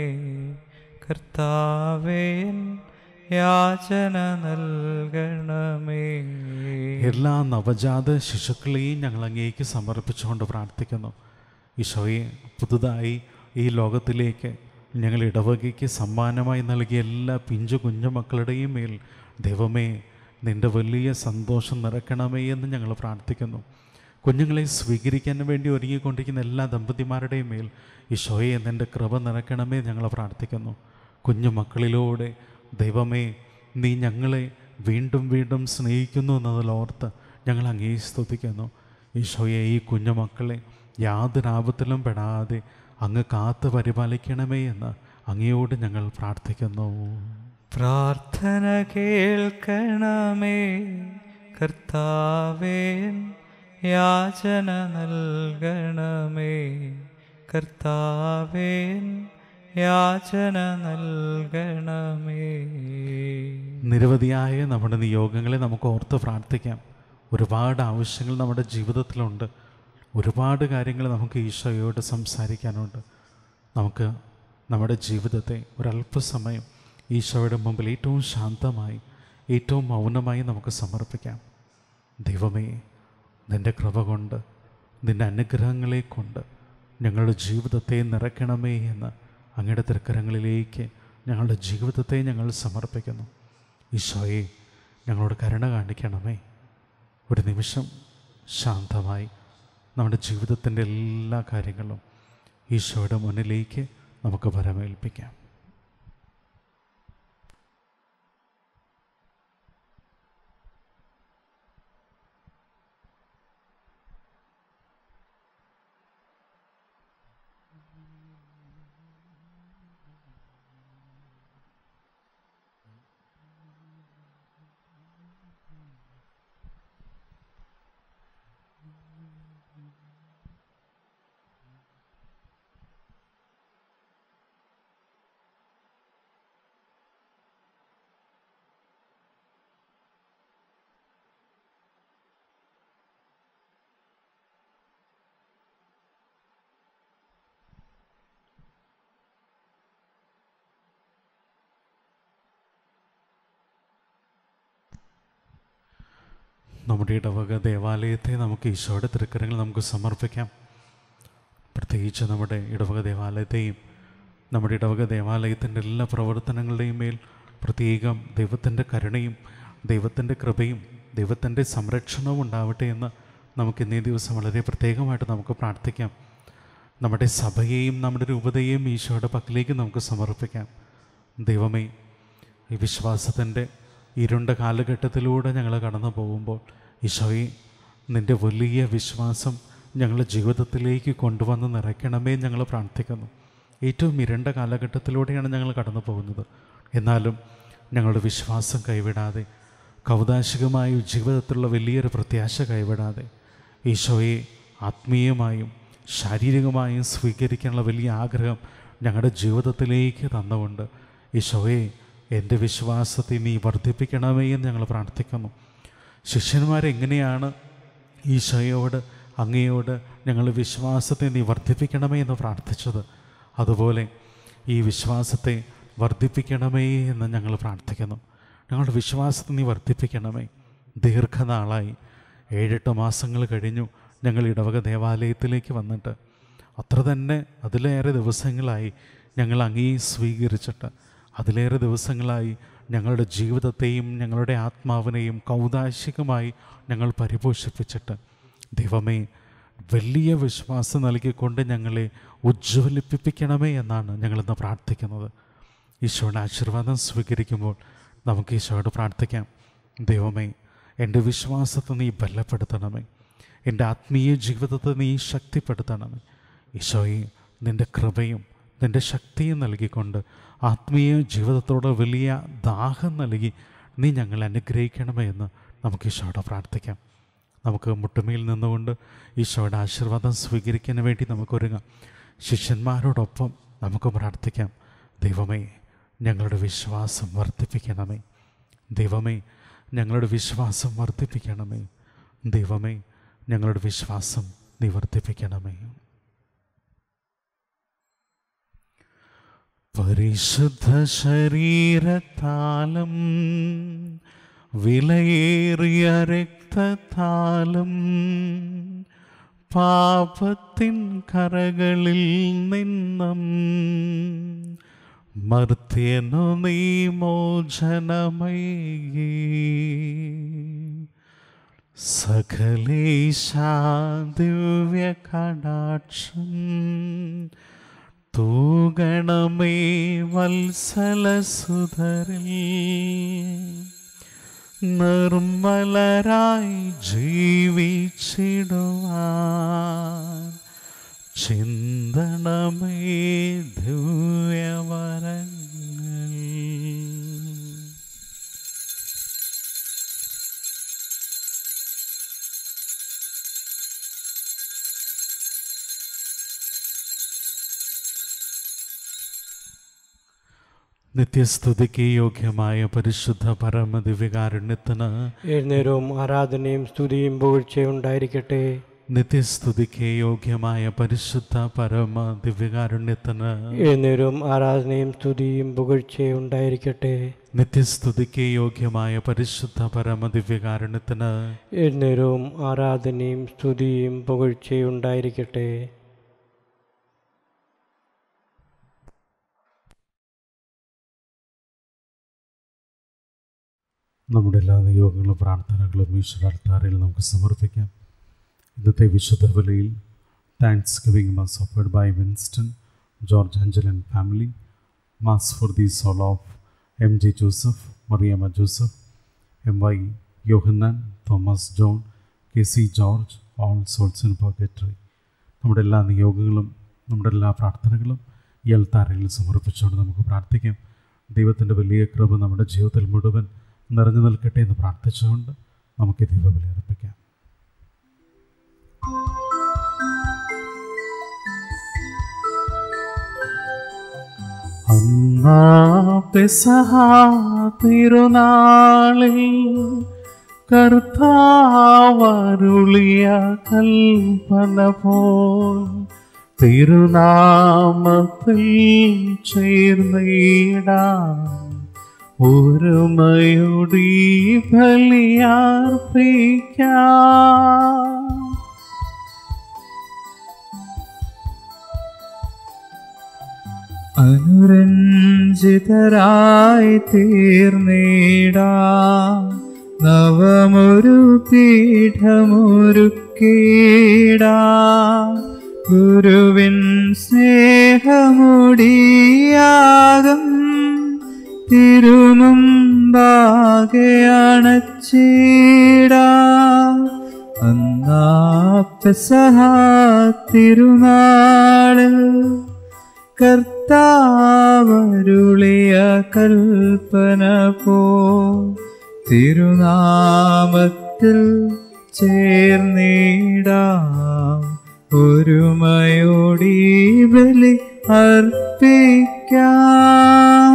കർത്താവേൻ യാചന നൽകണമേ എല്ലാ നവജാത ശിശുക്കളെയും ഞങ്ങൾ അങ്ങേക്ക് സമർപ്പിച്ചുകൊണ്ട് പ്രാർത്ഥിക്കുന്നു ഈശോയെ പുതുതായി ഈ ലോകത്തിലേക്ക് ഞങ്ങൾ ഇടവകയ്ക്ക് സമ്മാനമായി നൽകിയ എല്ലാ പിഞ്ചു കുഞ്ഞു മക്കളുടെയും മേൽ ദൈവമേ നിൻ്റെ വലിയ സന്തോഷം നിറയ്ക്കണമേ എന്ന് ഞങ്ങൾ പ്രാർത്ഥിക്കുന്നു കുഞ്ഞുങ്ങളെ സ്വീകരിക്കാൻ വേണ്ടി ഒരുങ്ങിക്കൊണ്ടിരിക്കുന്ന എല്ലാ ദമ്പതിമാരുടെയും മേൽ ഈശോയെ നിൻ്റെ കൃപ നിറയ്ക്കണമേ ഞങ്ങൾ പ്രാർത്ഥിക്കുന്നു കുഞ്ഞു മക്കളിലൂടെ ദൈവമേ നീ ഞങ്ങളെ വീണ്ടും വീണ്ടും സ്നേഹിക്കുന്നു എന്നതിലോർത്ത് ഞങ്ങൾ അങ്ങേ സ്തുതിക്കുന്നു ഈശോയെ ഈ കുഞ്ഞു മക്കളെ യാതൊരു ആപത്തിലും പെടാതെ അങ്ങ് കാത്ത് പരിപാലിക്കണമേ എന്ന് അങ്ങയോട് ഞങ്ങൾ പ്രാർത്ഥിക്കുന്നു പ്രാർത്ഥന കേൾക്കണമേ കർത്താവേൻ യാചന നൽകണമേ കർത്താവേൻ യാചന നൽകണമേ നിരവധിയായ നമ്മുടെ നിയോഗങ്ങളെ നമുക്ക് ഓർത്ത് പ്രാർത്ഥിക്കാം ഒരുപാട് ആവശ്യങ്ങൾ നമ്മുടെ ജീവിതത്തിലുണ്ട് ഒരുപാട് കാര്യങ്ങൾ നമുക്ക് ഈശോയോട് സംസാരിക്കാനുണ്ട് നമുക്ക് നമ്മുടെ ജീവിതത്തെ ഒരല്പസമയം ഈശോയുടെ മുമ്പിൽ ഏറ്റവും ശാന്തമായി ഏറ്റവും മൗനമായി നമുക്ക് സമർപ്പിക്കാം ദൈവമേ നിൻ്റെ കൃപ കൊണ്ട് നിൻ്റെ അനുഗ്രഹങ്ങളെ കൊണ്ട് ഞങ്ങളുടെ ജീവിതത്തെ നിറയ്ക്കണമേ എന്ന് അങ്ങയുടെ തൃക്കരങ്ങളിലേക്ക് ഞങ്ങളുടെ ജീവിതത്തെ ഞങ്ങൾ സമർപ്പിക്കുന്നു ഈശോയെ ഞങ്ങളോട് കരുണ കാണിക്കണമേ ഒരു നിമിഷം ശാന്തമായി നമ്മുടെ ജീവിതത്തിൻ്റെ എല്ലാ കാര്യങ്ങളും ഈശോയുടെ മുന്നിലേക്ക് നമുക്ക് വരമേൽപ്പിക്കാം നമ്മുടെ ഇടവക ദേവാലയത്തെ നമുക്ക് ഈശോയുടെ തൃക്കരങ്ങൾ നമുക്ക് സമർപ്പിക്കാം പ്രത്യേകിച്ച് നമ്മുടെ ഇടവക ദേവാലയത്തെയും നമ്മുടെ ഇടവക ദേവാലയത്തിൻ്റെ എല്ലാ പ്രവർത്തനങ്ങളുടെയും മേൽ പ്രത്യേകം ദൈവത്തിൻ്റെ കരുണയും ദൈവത്തിൻ്റെ കൃപയും ദൈവത്തിൻ്റെ സംരക്ഷണവും ഉണ്ടാവട്ടെ എന്ന് നമുക്ക് ഇന്നേ ദിവസം വളരെ പ്രത്യേകമായിട്ട് നമുക്ക് പ്രാർത്ഥിക്കാം നമ്മുടെ സഭയെയും നമ്മുടെ രൂപതയെയും ഈശോയുടെ പക്കലേക്ക് നമുക്ക് സമർപ്പിക്കാം ദൈവമേ ഈ വിശ്വാസത്തിൻ്റെ ഇരുണ്ട കാലഘട്ടത്തിലൂടെ ഞങ്ങൾ കടന്നു പോകുമ്പോൾ ഈശോയെ നിൻ്റെ വലിയ വിശ്വാസം ഞങ്ങളുടെ ജീവിതത്തിലേക്ക് കൊണ്ടുവന്ന് നിറയ്ക്കണമേ ഞങ്ങൾ പ്രാർത്ഥിക്കുന്നു ഏറ്റവും ഇരുണ്ട കാലഘട്ടത്തിലൂടെയാണ് ഞങ്ങൾ കടന്നു പോകുന്നത് എന്നാലും ഞങ്ങളുടെ വിശ്വാസം കൈവിടാതെ കൗതാശികമായ ജീവിതത്തിലുള്ള വലിയൊരു പ്രത്യാശ കൈവിടാതെ ഈശോയെ ആത്മീയമായും ശാരീരികമായും സ്വീകരിക്കാനുള്ള വലിയ ആഗ്രഹം ഞങ്ങളുടെ ജീവിതത്തിലേക്ക് തന്നുകൊണ്ട് ഈശോയെ എൻ്റെ വിശ്വാസത്തെ നീ വർദ്ധിപ്പിക്കണമേ എന്ന് ഞങ്ങൾ പ്രാർത്ഥിക്കുന്നു ശിഷ്യന്മാരെങ്ങനെയാണ് ഈശോയോട് അങ്ങയോട് ഞങ്ങൾ വിശ്വാസത്തെ നീ വർദ്ധിപ്പിക്കണമേ എന്ന് പ്രാർത്ഥിച്ചത് അതുപോലെ ഈ വിശ്വാസത്തെ വർദ്ധിപ്പിക്കണമേ എന്ന് ഞങ്ങൾ പ്രാർത്ഥിക്കുന്നു ഞങ്ങളുടെ വിശ്വാസത്തെ നീ വർദ്ധിപ്പിക്കണമേ ദീർഘനാളായി ഏഴെട്ട് മാസങ്ങൾ കഴിഞ്ഞു ഞങ്ങൾ ഇടവക ദേവാലയത്തിലേക്ക് വന്നിട്ട് അത്ര തന്നെ അതിലേറെ ദിവസങ്ങളായി ഞങ്ങൾ അങ്ങേ സ്വീകരിച്ചിട്ട് അതിലേറെ ദിവസങ്ങളായി ഞങ്ങളുടെ ജീവിതത്തെയും ഞങ്ങളുടെ ആത്മാവിനെയും കൗതാശികമായി ഞങ്ങൾ പരിപോഷിപ്പിച്ചിട്ട് ദൈവമേ വലിയ വിശ്വാസം നൽകിക്കൊണ്ട് ഞങ്ങളെ ഉജ്ജ്വലിപ്പിക്കണമേ എന്നാണ് ഞങ്ങളിന്ന് പ്രാർത്ഥിക്കുന്നത് ഈശോയുടെ ആശീർവാദം സ്വീകരിക്കുമ്പോൾ നമുക്ക് ഈശോയോട് പ്രാർത്ഥിക്കാം ദൈവമേ എൻ്റെ വിശ്വാസത്തെ നീ ബലപ്പെടുത്തണമേ എൻ്റെ ആത്മീയ ജീവിതത്തെ നീ ശക്തിപ്പെടുത്തണമേ ഈശോയെ നിൻ്റെ കൃപയും നിൻ്റെ ശക്തിയും നൽകിക്കൊണ്ട് ആത്മീയ ജീവിതത്തോട് വലിയ ദാഹം നൽകി നീ ഞങ്ങളെ അനുഗ്രഹിക്കണമേ എന്ന് നമുക്ക് ഈശോയോട് പ്രാർത്ഥിക്കാം നമുക്ക് മുട്ടുമേൽ നിന്നുകൊണ്ട് ഈശോയുടെ ആശീർവാദം സ്വീകരിക്കാൻ വേണ്ടി നമുക്കൊരുങ്ങാം ശിഷ്യന്മാരോടൊപ്പം നമുക്ക് പ്രാർത്ഥിക്കാം ദൈവമേ ഞങ്ങളുടെ വിശ്വാസം വർദ്ധിപ്പിക്കണമേ ദൈവമേ ഞങ്ങളുടെ വിശ്വാസം വർദ്ധിപ്പിക്കണമേ ദൈവമേ ഞങ്ങളുടെ വിശ്വാസം നീ വർദ്ധിപ്പിക്കണമേ പരിശുദ്ധ ശരീരത്താലും വിലയേറിയ രക്തത്താലും പാപത്തിൻ കറകളിൽ നിന്നും മർത്യനു നീ മോചനമൈകി സകലേശാ ദിവ്യ കടാക്ഷം തൂഗണമേ വത്സലസുധരിൽ നിർമ്മലരായി ജീവിച്ചിടുവാൻ ചിന്തണമേ ദിവ്യവരങ്ങൾ നിത്യസ്തുതിക്ക് യോഗ്യമായ പരിശുദ്ധ പരമദിവ്യകാരുണ്യത്തിന് എഴുന്നേരവും ആരാധനയും സ്തുതിയും പുകഴ്ചയും ഉണ്ടായിരിക്കട്ടെ നിത്യസ്തുതിക്ക് യോഗ്യമായ പരിശുദ്ധ പരമ ദിവ്യകാരുണ്യത്തിന് എഴുന്നേരവും ആരാധനയും സ്തുതിയും പുകഴ്ചയും ഉണ്ടായിരിക്കട്ടെ നിത്യസ്തുതിക്ക് യോഗ്യമായ പരിശുദ്ധ പരമ ദിവ്യകാരുണ്യത്തിന് എഴുന്നേരവും ആരാധനയും സ്തുതിയും പുകഴ്ചയും ഉണ്ടായിരിക്കട്ടെ നമ്മുടെ എല്ലാ നിയോഗങ്ങളും പ്രാർത്ഥനകളും ഈശ്വര അൾത്താരയിൽ നമുക്ക് സമർപ്പിക്കാം ഇന്നത്തെ വിശുദ്ധ ബലിയിൽ thanksgiving mass offered by Winston George Anchal and family mass for the soul of M J Joseph Mariamma Joseph M Y Yohannan Thomas John K C George all souls in purgatory നമ്മുടെ എല്ലാ നിയോഗങ്ങളും നമ്മുടെ എല്ലാ പ്രാർത്ഥനകളും ഈ അൽത്താരയിൽ സമർപ്പിച്ചുകൊണ്ട് നമുക്ക് പ്രാർത്ഥിക്കാം ദൈവത്തിൻ്റെ വലിയ കൃപ നമ്മുടെ ജീവിതത്തിൽ മുഴുവൻ നിറഞ്ഞു നിൽക്കട്ടെ എന്ന് പ്രാർത്ഥിച്ചുകൊണ്ട് നമുക്ക് ഈ ദീപബലി അർപ്പിക്കാം അന്നാ പെസഹ തിരുനാളിൽ കർത്താവരുളിയ കൽപ്പന പോൽ തിരുനാമത്തിൽ ചേർന്നിടാം ഒരുമയോടി ബലിയാർപ്പിക്കാം അനുരഞ്ജിതരായി തീർന്നിടാ നവമൊരു പീഠമൊരുക്കീടാ ഗുരുവിൻ സ്നേഹമുടിയാകം തിരുമുമ്പാകെയണച്ചീടാ അന്നാ പെസഹ തിരുനാളിൽ കർത്താവരുളിയ കൽപ്പന പോ തിരുനാമത്തിൽ ചേർന്നിടാം ഒരുമയോടി ബലി അർപ്പിക്കാം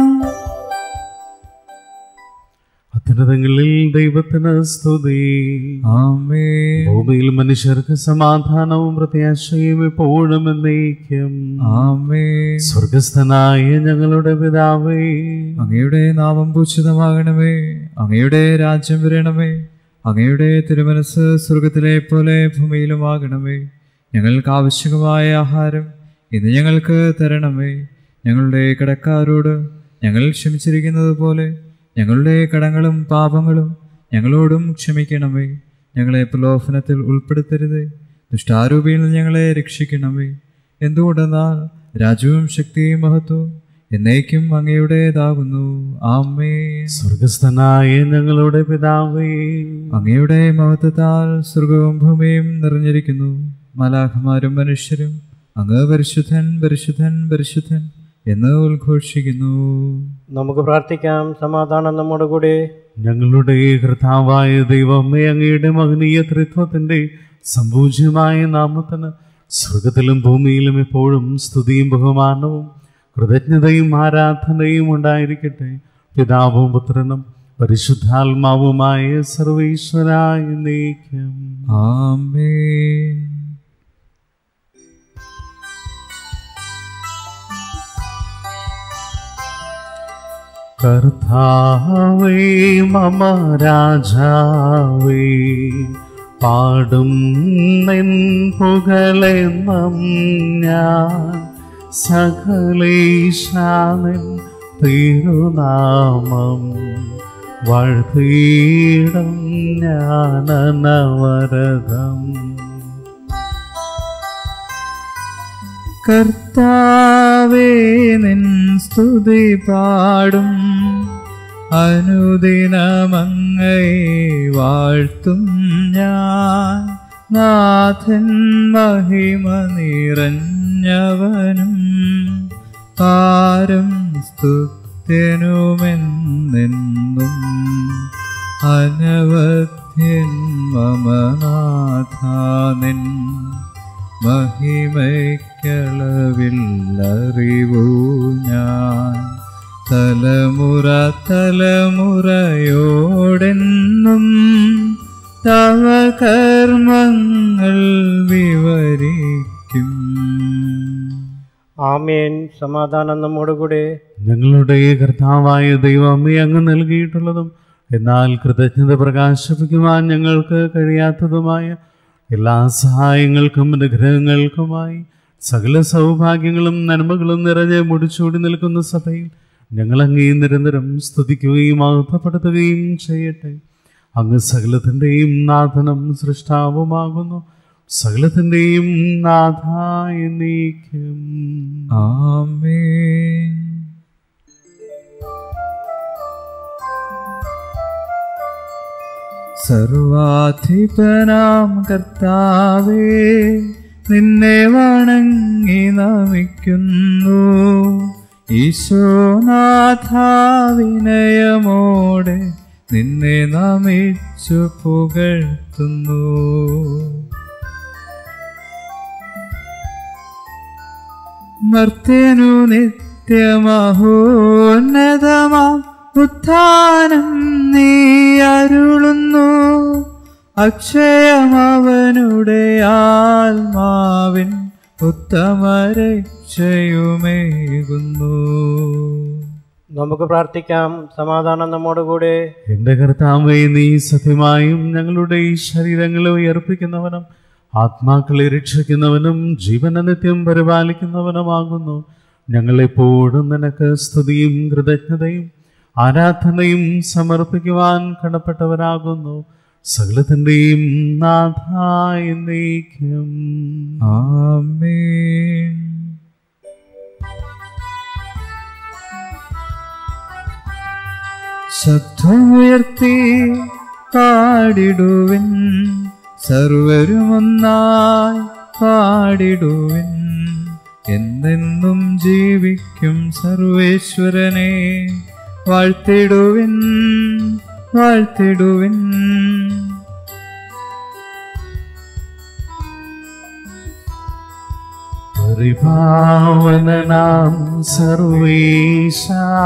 അത്യുന്നതങ്ങളിൽ ദൈവത്തിന് സ്തുതി ആമേ ഭൂമിയിൽ മനുഷ്യർക്ക് സമാധാനവും പ്രത്യാശയും എപ്പോഴും എന്നേക്കും ആമേ സ്വർഗസ്ഥനായ ഞങ്ങളുടെ പിതാവേ അങ്ങയുടെ നാമം പൂജിതമാകണമേ അങ്ങയുടെ രാജ്യം വരണമേ അങ്ങയുടെ തിരുമനസ് സ്വർഗത്തിലെ പോലെ ഭൂമിയിലുമാകണമേ ഞങ്ങൾക്ക് ആവശ്യമായ ആഹാരം ഇന്ന് ഞങ്ങൾക്ക് തരണമേ ഞങ്ങളുടെ കടക്കാരോട് ഞങ്ങൾ ക്ഷമിച്ചിരിക്കുന്നത് പോലെ ഞങ്ങളുടെ കടങ്ങളും പാപങ്ങളും ഞങ്ങളോടും ക്ഷമിക്കണമേ ഞങ്ങളെ പ്രലോഭനത്തിൽ ഉൾപ്പെടുത്തരുതേ ദുഷ്ടാരൂപിയിൽ നിന്ന് ഞങ്ങളെ രക്ഷിക്കണമേ എന്തുകൊണ്ടെന്നാൽ രാജ്യവും ശക്തിയും മഹത്വവും എന്നേക്കും അങ്ങയുടേതാകുന്നു ആമേ സ്വർഗസ്ഥനായ ഞങ്ങളുടെ പിതാവേ അങ്ങയുടെ മഹത്വത്താൽ സ്വർഗവും ഭൂമിയും നിറഞ്ഞിരിക്കുന്നു മലാഖമാരും മനുഷ്യരും അങ്ങ് പരിശുദ്ധൻ പരിശുദ്ധൻ പരിശുദ്ധൻ എന്ന് ഉദ്ഘോഷിക്കുന്നു നമുക്ക് പ്രാർത്ഥിക്കാം സമാധാനം നമ്മുടെ കൂടെ ഞങ്ങളുടെ കർത്താവായ ദൈവമേ അങ്ങയുടെ മഹനീയ ത്രിത്വത്തിന്റെ സമ്പൂജ്യമായ നാമത്തിന് സ്വർഗത്തിലും ഭൂമിയിലും എപ്പോഴും സ്തുതിയും ബഹുമാനവും കൃതജ്ഞതയും ആരാധനയും ഉണ്ടായിരിക്കട്ടെ പിതാവും പുത്രനും പരിശുദ്ധാത്മാവുമായ സർവീശ്വരായ നീക്കം ആമേൻ കർത്താവേ മമ രാജാവേ പാടും നിൻ പുകളെന്നും ഞാൻ സകലേശാനൻ തിരുനാമം വഴുതീടും ഞാനനവരതം കർത്താവേ നിൻ സ്തുതി പാടും അനുദിനമങ്ങൈ വാഴ്ത്തും ഞാൻ നാഥൻ മഹിമ നിറഞ്ഞവനും താരം സ്തുത്യനുമെന്നെന്നും അനവധ്യൻ മമനാഥാനിൻ മഹിമയ്ക്കളവില്ലറിവൂ ഞാൻ തലമുറ തലമുറയോടെന്നും തവ കർമ്മങ്ങൾ വിവരിക്കും ആമേൻ സമാധാനം നമ്മുടെ കൂടെ ഞങ്ങളുടെ കർത്താവായ ദൈവമേ അങ്ങ് നൽകിയിട്ടുള്ളതും എന്നാൽ കൃതജ്ഞത പ്രകാശിപ്പിക്കുവാൻ ഞങ്ങൾക്ക് കഴിയാത്തതുമായ എല്ലാ സഹായങ്ങൾക്കും അനുഗ്രഹങ്ങൾക്കുമായി സകല സൗഭാഗ്യങ്ങളും നന്മകളും നിറഞ്ഞ് മുടിച്ചൂടി നിൽക്കുന്ന സഭയിൽ ഞങ്ങൾ അങ്ങേ നിരന്തരം സ്തുതിക്കുകയും മഹത്വപ്പെടുത്തുകയും ചെയ്യട്ടെ അങ്ങ് സകലത്തിൻ്റെയും നാഥനും സൃഷ്ടാവുമാകുന്നു സകലത്തിൻ്റെയും നാഥായ നീക്കും ആമേൻ സർവാധിപനാം കർത്താവേ നിന്നെ വണങ്ങി നമിക്കുന്നു ഈശോനാഥ വിനയമോടെ നിന്നെ നമിച്ചു പുകഴ്ത്തുന്നു മർത്യനു നിത്യമഹോന്നതമാം ഉത്ഥാനം നീ അരുളുന്നു അക്ഷയമവനുടെ ആത്മാവിൻ ഉത്തമ രക്ഷയുമേകുന്നു നമുക്ക് പ്രാർത്ഥിക്കാം സമാധാനം നമ്മുടെ കൂടെ എന്റെ കർത്താവേ നീ സത്യമായും ഞങ്ങളുടെ ഈ ശരീരങ്ങളെ ഉയർപ്പിക്കുന്നവനും ആത്മാക്കളെ രക്ഷിക്കുന്നവനും ജീവന നിത്യം പരിപാലിക്കുന്നവനുമാകുന്നു ഞങ്ങളെപ്പോഴും നിനക്ക് സ്തുതിയും കൃതജ്ഞതയും ആരാധനയും സമർപ്പിക്കുവാൻ കടപ്പെട്ടവരാകുന്നു സകലത്തിൻ്റെയും നാഥായ നീക്കം ആമേൻ ശബ്ദമുയർത്തി പാടിടുവിൻ സർവരുമൊന്നായി പാടിടുവിൻ എന്നെന്നും ജീവിക്കും സർവേശ്വരനെ വാഴ്ത്തിടുവിൻ വാഴ്ത്തിടുവിൻ പരിഭാവനനാം സർവേശ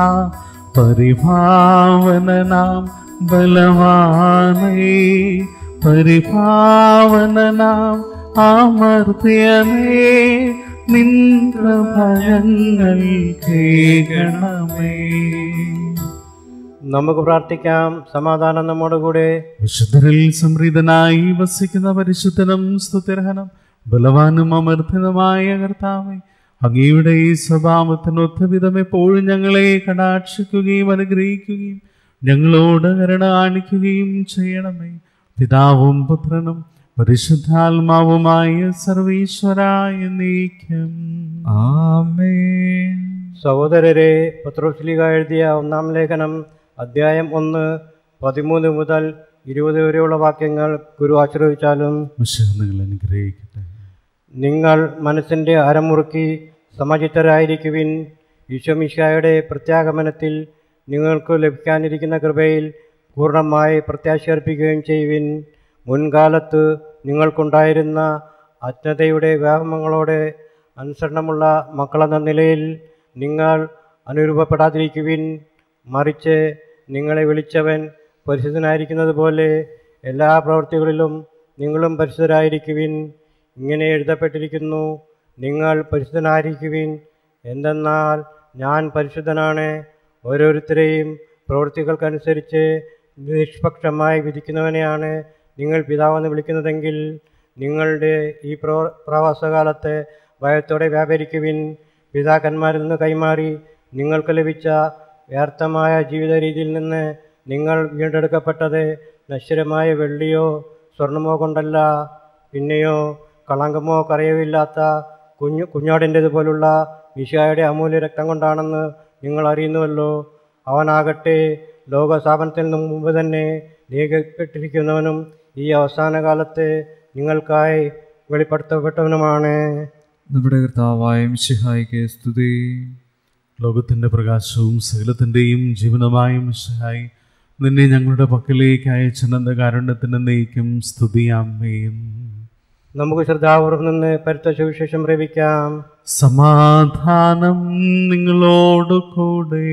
പരിഭാവനനാം ബലവാനേ പരിഭാവനനാം അമർത്യനേ നിன்ற ഭയങ്ങൾ കേൾക്കണമേ നമുക്ക് പ്രാർത്ഥിക്കാം സമാധാനം നമ്മുടെ കൂടെ വിശുദ്ധരിൽ സംപ്രീതനായി വസിക്കുന്ന പരിശുദ്ധനും സ്തുതിർഹനം ബലവാനും അമർദ്ദിതമായ കർത്താവെ അങ്ങയുടെ ഈ സ്വഭാവത്തിനൊത്ത വിധം എപ്പോഴും ഞങ്ങളെ കടാക്ഷിക്കുകയും അനുഗ്രഹിക്കുകയും ഞങ്ങളോട് കരുണ കാണിക്കുകയും ചെയ്യണമേ പിതാവും പുത്രനും പരിശുദ്ധാത്മാവുമായ സർവീശ്വരായ നീക്കം ആമേൻ സഹോദരരെ പത്രോസ്ലിക എഴുതിയ ഒന്നാം ലേഖനം അദ്ധ്യായം ഒന്ന് പതിമൂന്ന് മുതൽ ഇരുപത് വരെയുള്ള വാക്യങ്ങൾ ഗുരു ആശ്രയിച്ചാലും മിശിഹ നിങ്ങൾ അനുഗ്രഹിക്കട്ടെ നിങ്ങൾ മനസ്സിൻ്റെ അരമുറുക്കി സമചിത്തരായിരിക്കുവിൻ ഈശോമിശായുടെ പ്രത്യാഗമനത്തിൽ നിങ്ങൾക്ക് ലഭിക്കാനിരിക്കുന്ന കൃപയിൽ പൂർണ്ണമായി പ്രത്യാശയർപ്പിക്കുകയും ചെയ്യുവിൻ മുൻകാലത്ത് നിങ്ങൾക്കുണ്ടായിരുന്ന അജ്ഞതയുടെ വ്യാപമങ്ങളോടെ അനുസരണമുള്ള മക്കളെന്ന നിലയിൽ നിങ്ങൾ അനുരൂപപ്പെടാതിരിക്കുവിൻ മറിച്ച് നിങ്ങളെ വിളിച്ചവൻ പരിശുദ്ധനായിരിക്കുന്നത് പോലെ എല്ലാ പ്രവൃത്തികളിലും നിങ്ങളും പരിശുദ്ധരായിരിക്കുവിൻ ഇങ്ങനെ എഴുതപ്പെട്ടിരിക്കുന്നു നിങ്ങൾ പരിശുദ്ധനായിരിക്കുവിൻ എന്തെന്നാൽ ഞാൻ പരിശുദ്ധനാണ് ഓരോരുത്തരെയും പ്രവൃത്തികൾക്കനുസരിച്ച് നിഷ്പക്ഷമായി വിധിക്കുന്നവനെയാണ് നിങ്ങൾ പിതാവെന്ന് വിളിക്കുന്നതെങ്കിൽ നിങ്ങളുടെ ഈ പ്രോ പ്രവാസകാലത്തെ ഭയത്തോടെ വ്യാപരിക്കുവിൻ പിതാക്കന്മാരിൽ നിന്ന് കൈമാറി നിങ്ങൾക്ക് ലഭിച്ച വ്യർത്ഥമായ ജീവിത രീതിയിൽ നിന്ന് നിങ്ങൾ വീണ്ടെടുക്കപ്പെട്ടത് നശ്വരമായ വെള്ളിയോ സ്വർണമോ കൊണ്ടല്ല പിന്നെയോ കളങ്കമോ കറയവില്ലാത്ത കുഞ്ഞു കുഞ്ഞാടിൻ്റെതുപോലുള്ള വിഷായുടെ അമൂല്യ രക്തം കൊണ്ടാണെന്ന് നിങ്ങൾ അറിയുന്നുവല്ലോ അവനാകട്ടെ ലോകസ്ഥാപനത്തിന് മുമ്പ് തന്നെ നീക്കപ്പെട്ടിരിക്കുന്നവനും ഈ അവസാന കാലത്ത് നിങ്ങൾക്കായി വെളിപ്പെടുത്തപ്പെട്ടവനുമാണ് നമ്മുടെ കർത്താവായ മിശിഹായിക്ക് സ്തുതി ലോകത്തിൻ്റെ പ്രകാശവും സകലത്തിൻ്റെയും ജീവനമായ മിശിഹായി നിന്നെ ഞങ്ങളുടെ പക്കലേക്ക് അയച്ചനന്ത കാരുണ്യത്തിന് നെയ്ക്കും സ്തുതിയാമ്മയും നമുക്ക് ശ്രദ്ധാപൂർവം നിന്ന് പരുത്ത സുവിശേഷം പ്രവിക്കാം സമാധാനം നിങ്ങളോട് കൂടെ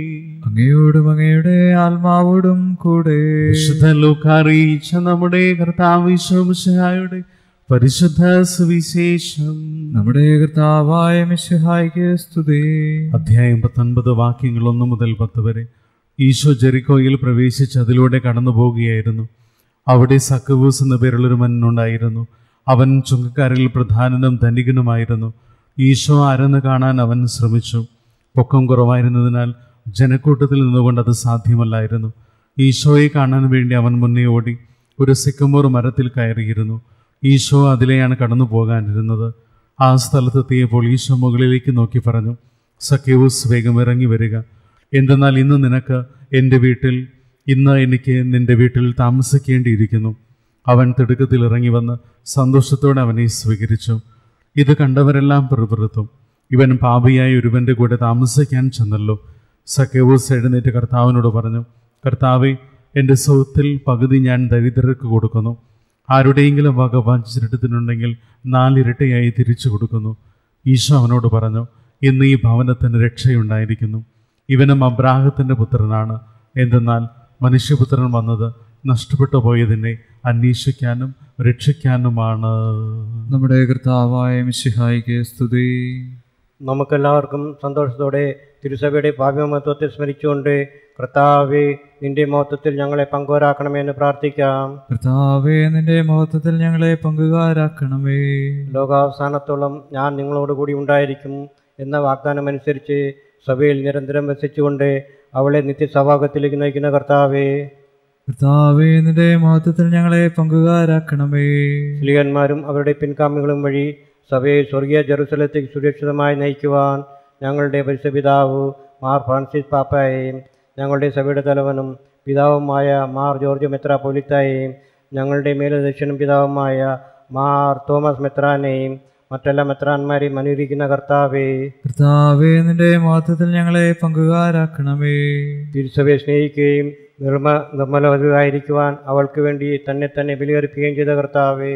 അങ്ങയോടും അങ്ങയുടെ ആത്മാവോടും കൂടെ വിശുദ്ധ ലോകാറിയിച്ച നമ്മുടെ കർത്താവിശ്വമിശിഹായുടെ പരിശുദ്ധ സുവിശേഷം നമ്മുടെ കർത്താവായ മിശിഹായിക്ക് സ്തുതി അധ്യായം പത്തൊൻപത് വാക്യങ്ങൾ ഒന്ന് മുതൽ പത്ത് വരെ ഈശോ ജെറിക്കോയിൽ പ്രവേശിച്ച് അതിലൂടെ കടന്നു പോവുകയായിരുന്നു അവിടെ സക്കവൂസ് എന്ന പേരുള്ളൊരു മനുണ്ടായിരുന്നു അവൻ ചുങ്കക്കാരിൽ പ്രധാനനും ധനികനുമായിരുന്നു ഈശോ ആരെന്ന് കാണാൻ അവൻ ശ്രമിച്ചു പൊക്കം കുറവായിരുന്നതിനാൽ ജനക്കൂട്ടത്തിൽ നിന്നുകൊണ്ട് അത് സാധ്യമല്ലായിരുന്നു ഈശോയെ കാണാൻ വേണ്ടി അവൻ മുന്നേ ഓടി ഒരു സിക്കമോർ മരത്തിൽ കയറിയിരുന്നു ഈശോ അതിലെയാണ് കടന്നു പോകാനിരുന്നത് ആ സ്ഥലത്തെത്തിയപ്പോൾ ഈശോ മുകളിലേക്ക് നോക്കി പറഞ്ഞു സഖ്യവൂസ് വേഗം ഇറങ്ങി വരിക എന്തെന്നാൽ ഇന്ന് നിനക്ക് എൻ്റെ വീട്ടിൽ ഇന്ന് എനിക്ക് നിന്റെ വീട്ടിൽ താമസിക്കേണ്ടിയിരിക്കുന്നു അവൻ തിടുക്കത്തിൽ ഇറങ്ങി വന്ന് സന്തോഷത്തോടെ അവനെ സ്വീകരിച്ചു ഇത് കണ്ടവരെല്ലാം പിറുപിറുത്തു ഇവൻ പാപിയായ ഒരുവന്റെ കൂടെ താമസിക്കാൻ ചെന്നല്ലോ സഖ്യവൂസ് എഴുന്നേറ്റ് കർത്താവിനോട് പറഞ്ഞു കർത്താവെ എൻ്റെ സ്വത്തിൽ പകുതി ഞാൻ ദരിദ്രർക്ക് കൊടുക്കുന്നു ആരുടെയെങ്കിലും വക വാഞ്ചിച്ചിട്ടുണ്ടെങ്കിൽ നാലിരട്ടയായി തിരിച്ചു കൊടുക്കുന്നു ഈശോ അവനോട് പറഞ്ഞു ഇന്ന് ഈ ഭവനത്തിന് രക്ഷയുണ്ടായിരിക്കുന്നു ഇവനും അബ്രാഹത്തിൻ്റെ പുത്രനാണ് എന്തെന്നാൽ മനുഷ്യപുത്രൻ വന്നത് നഷ്ടപ്പെട്ടു പോയതിനെ അന്വേഷിക്കാനും രക്ഷിക്കാനുമാണ് നമ്മുടെ കർത്താവായ മിശിഹായിക്ക് സ്തുതി നമുക്കെല്ലാവർക്കും സന്തോഷത്തോടെ തിരുസഭയുടെ ഭാവ്യമത്വത്തെ സ്മരിച്ചുകൊണ്ട് കർത്താവെ നിന്റെ മഹത്വത്തിൽ ഞങ്ങളെ പങ്കുവരാക്കണമെന്ന് പ്രാർത്ഥിക്കാം കർത്താവേ നിന്റെ മഹത്വത്തിൽ ഞങ്ങളെ പങ്കുകാരാക്കണമേ ലോകാവസാനത്തോളം ഞാൻ നിങ്ങളോടുകൂടി ഉണ്ടായിരിക്കും എന്ന വാഗ്ദാനമനുസരിച്ച് സഭയിൽ നിരന്തരം വസിച്ചുകൊണ്ട് അവളെ നിത്യസഭാഗത്തിലേക്ക് നയിക്കുന്ന കർത്താവെ കർത്താവേ നിന്റെ മഹത്വത്തിൽ ഞങ്ങളെ പങ്കുകാരാക്കണമേ സ്ത്രീയന്മാരും അവരുടെ പിൻഗാമികളും വഴി സഭയെ സ്വർഗീയ ജെറുസലത്തേക്ക് സുരക്ഷിതമായി നയിക്കുവാൻ ഞങ്ങളുടെ പരിശുപിതാവ് മാർ ഫ്രാൻസിസ് പാപ്പയെയും ഞങ്ങളുടെ സഭയുടെ തലവനും പിതാവുമായ മാർ ജോർജ് മെത്രാപ്പൊലിത്തായെയും ഞങ്ങളുടെ മേലധ്യക്ഷനും പിതാവുമായ മാർ തോമസ് മെത്രാനെയും മറ്റെല്ലാ മെത്രാന്മാരെയും അനുകരിക്കുന്ന കർത്താവേ കർത്താവേ നിന്റെ മഹത്വത്തിൽ ഞങ്ങളെ പങ്കുകാരാക്കണമേ തിരുസഭയെ സ്നേഹിക്കുകയും നിർമ്മ നിർമ്മലവരായിരിക്കുവാൻ അവൾക്ക് വേണ്ടി തന്നെ തന്നെ ബലിയർപ്പിക്കുകയും ചെയ്ത കർത്താവേ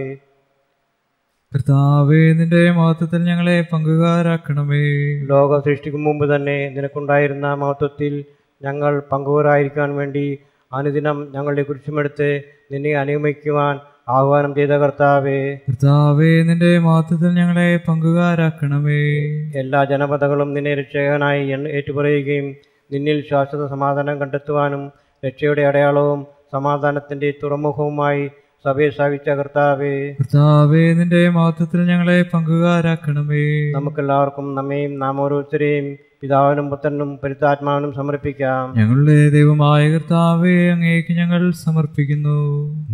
കർത്താവേ നിന്റെ മഹത്വത്തിൽ ഞങ്ങളെ പങ്കുകാരാക്കണമേ ലോക സൃഷ്ടിക്കും മുമ്പ് തന്നെ നിനക്കുണ്ടായിരുന്ന മഹത്വത്തിൽ ഞങ്ങൾ പങ്കുവരായിരിക്കാൻ വേണ്ടി അനുദിനം ഞങ്ങളുടെ കുരിശുമെടുത്ത് നിന്നെ അനുഗമിക്കുവാൻ ആഹ്വാനം ചെയ്ത കർത്താവേ കർത്താവേ നിന്റെ മഹത്വത്തിൽ ഞങ്ങളെ പങ്കുകാരാക്കണമേ എല്ലാ ജനപദങ്ങളും നിന്നെ രക്ഷകനായി എണ്ണ- ഏറ്റുപറയുകയും നിന്നിൽ ശാശ്വത സമാധാനം കണ്ടെത്തുവാനും രക്ഷയുടെ അടയാളവും സമാധാനത്തിൻ്റെ തുറമുഖവുമായി സഭയെ സ്ഥാപിച്ച കർത്താവേ കർത്താവേ നിന്റെ മഹത്വത്തിൽ ഞങ്ങളെ പങ്കുകാരാക്കണമേ നമുക്കെല്ലാവർക്കും നമ്മയും നാം ഓരോരുത്തരെയും പിതാവിനും പുത്രനും പരിതാത്മാവിനും സമർപ്പിക്കാം ഞങ്ങളുടെ ദൈവമായ കർത്താവേ അങ്ങേക്ക് ഞങ്ങൾ സമർപ്പിക്കുന്നു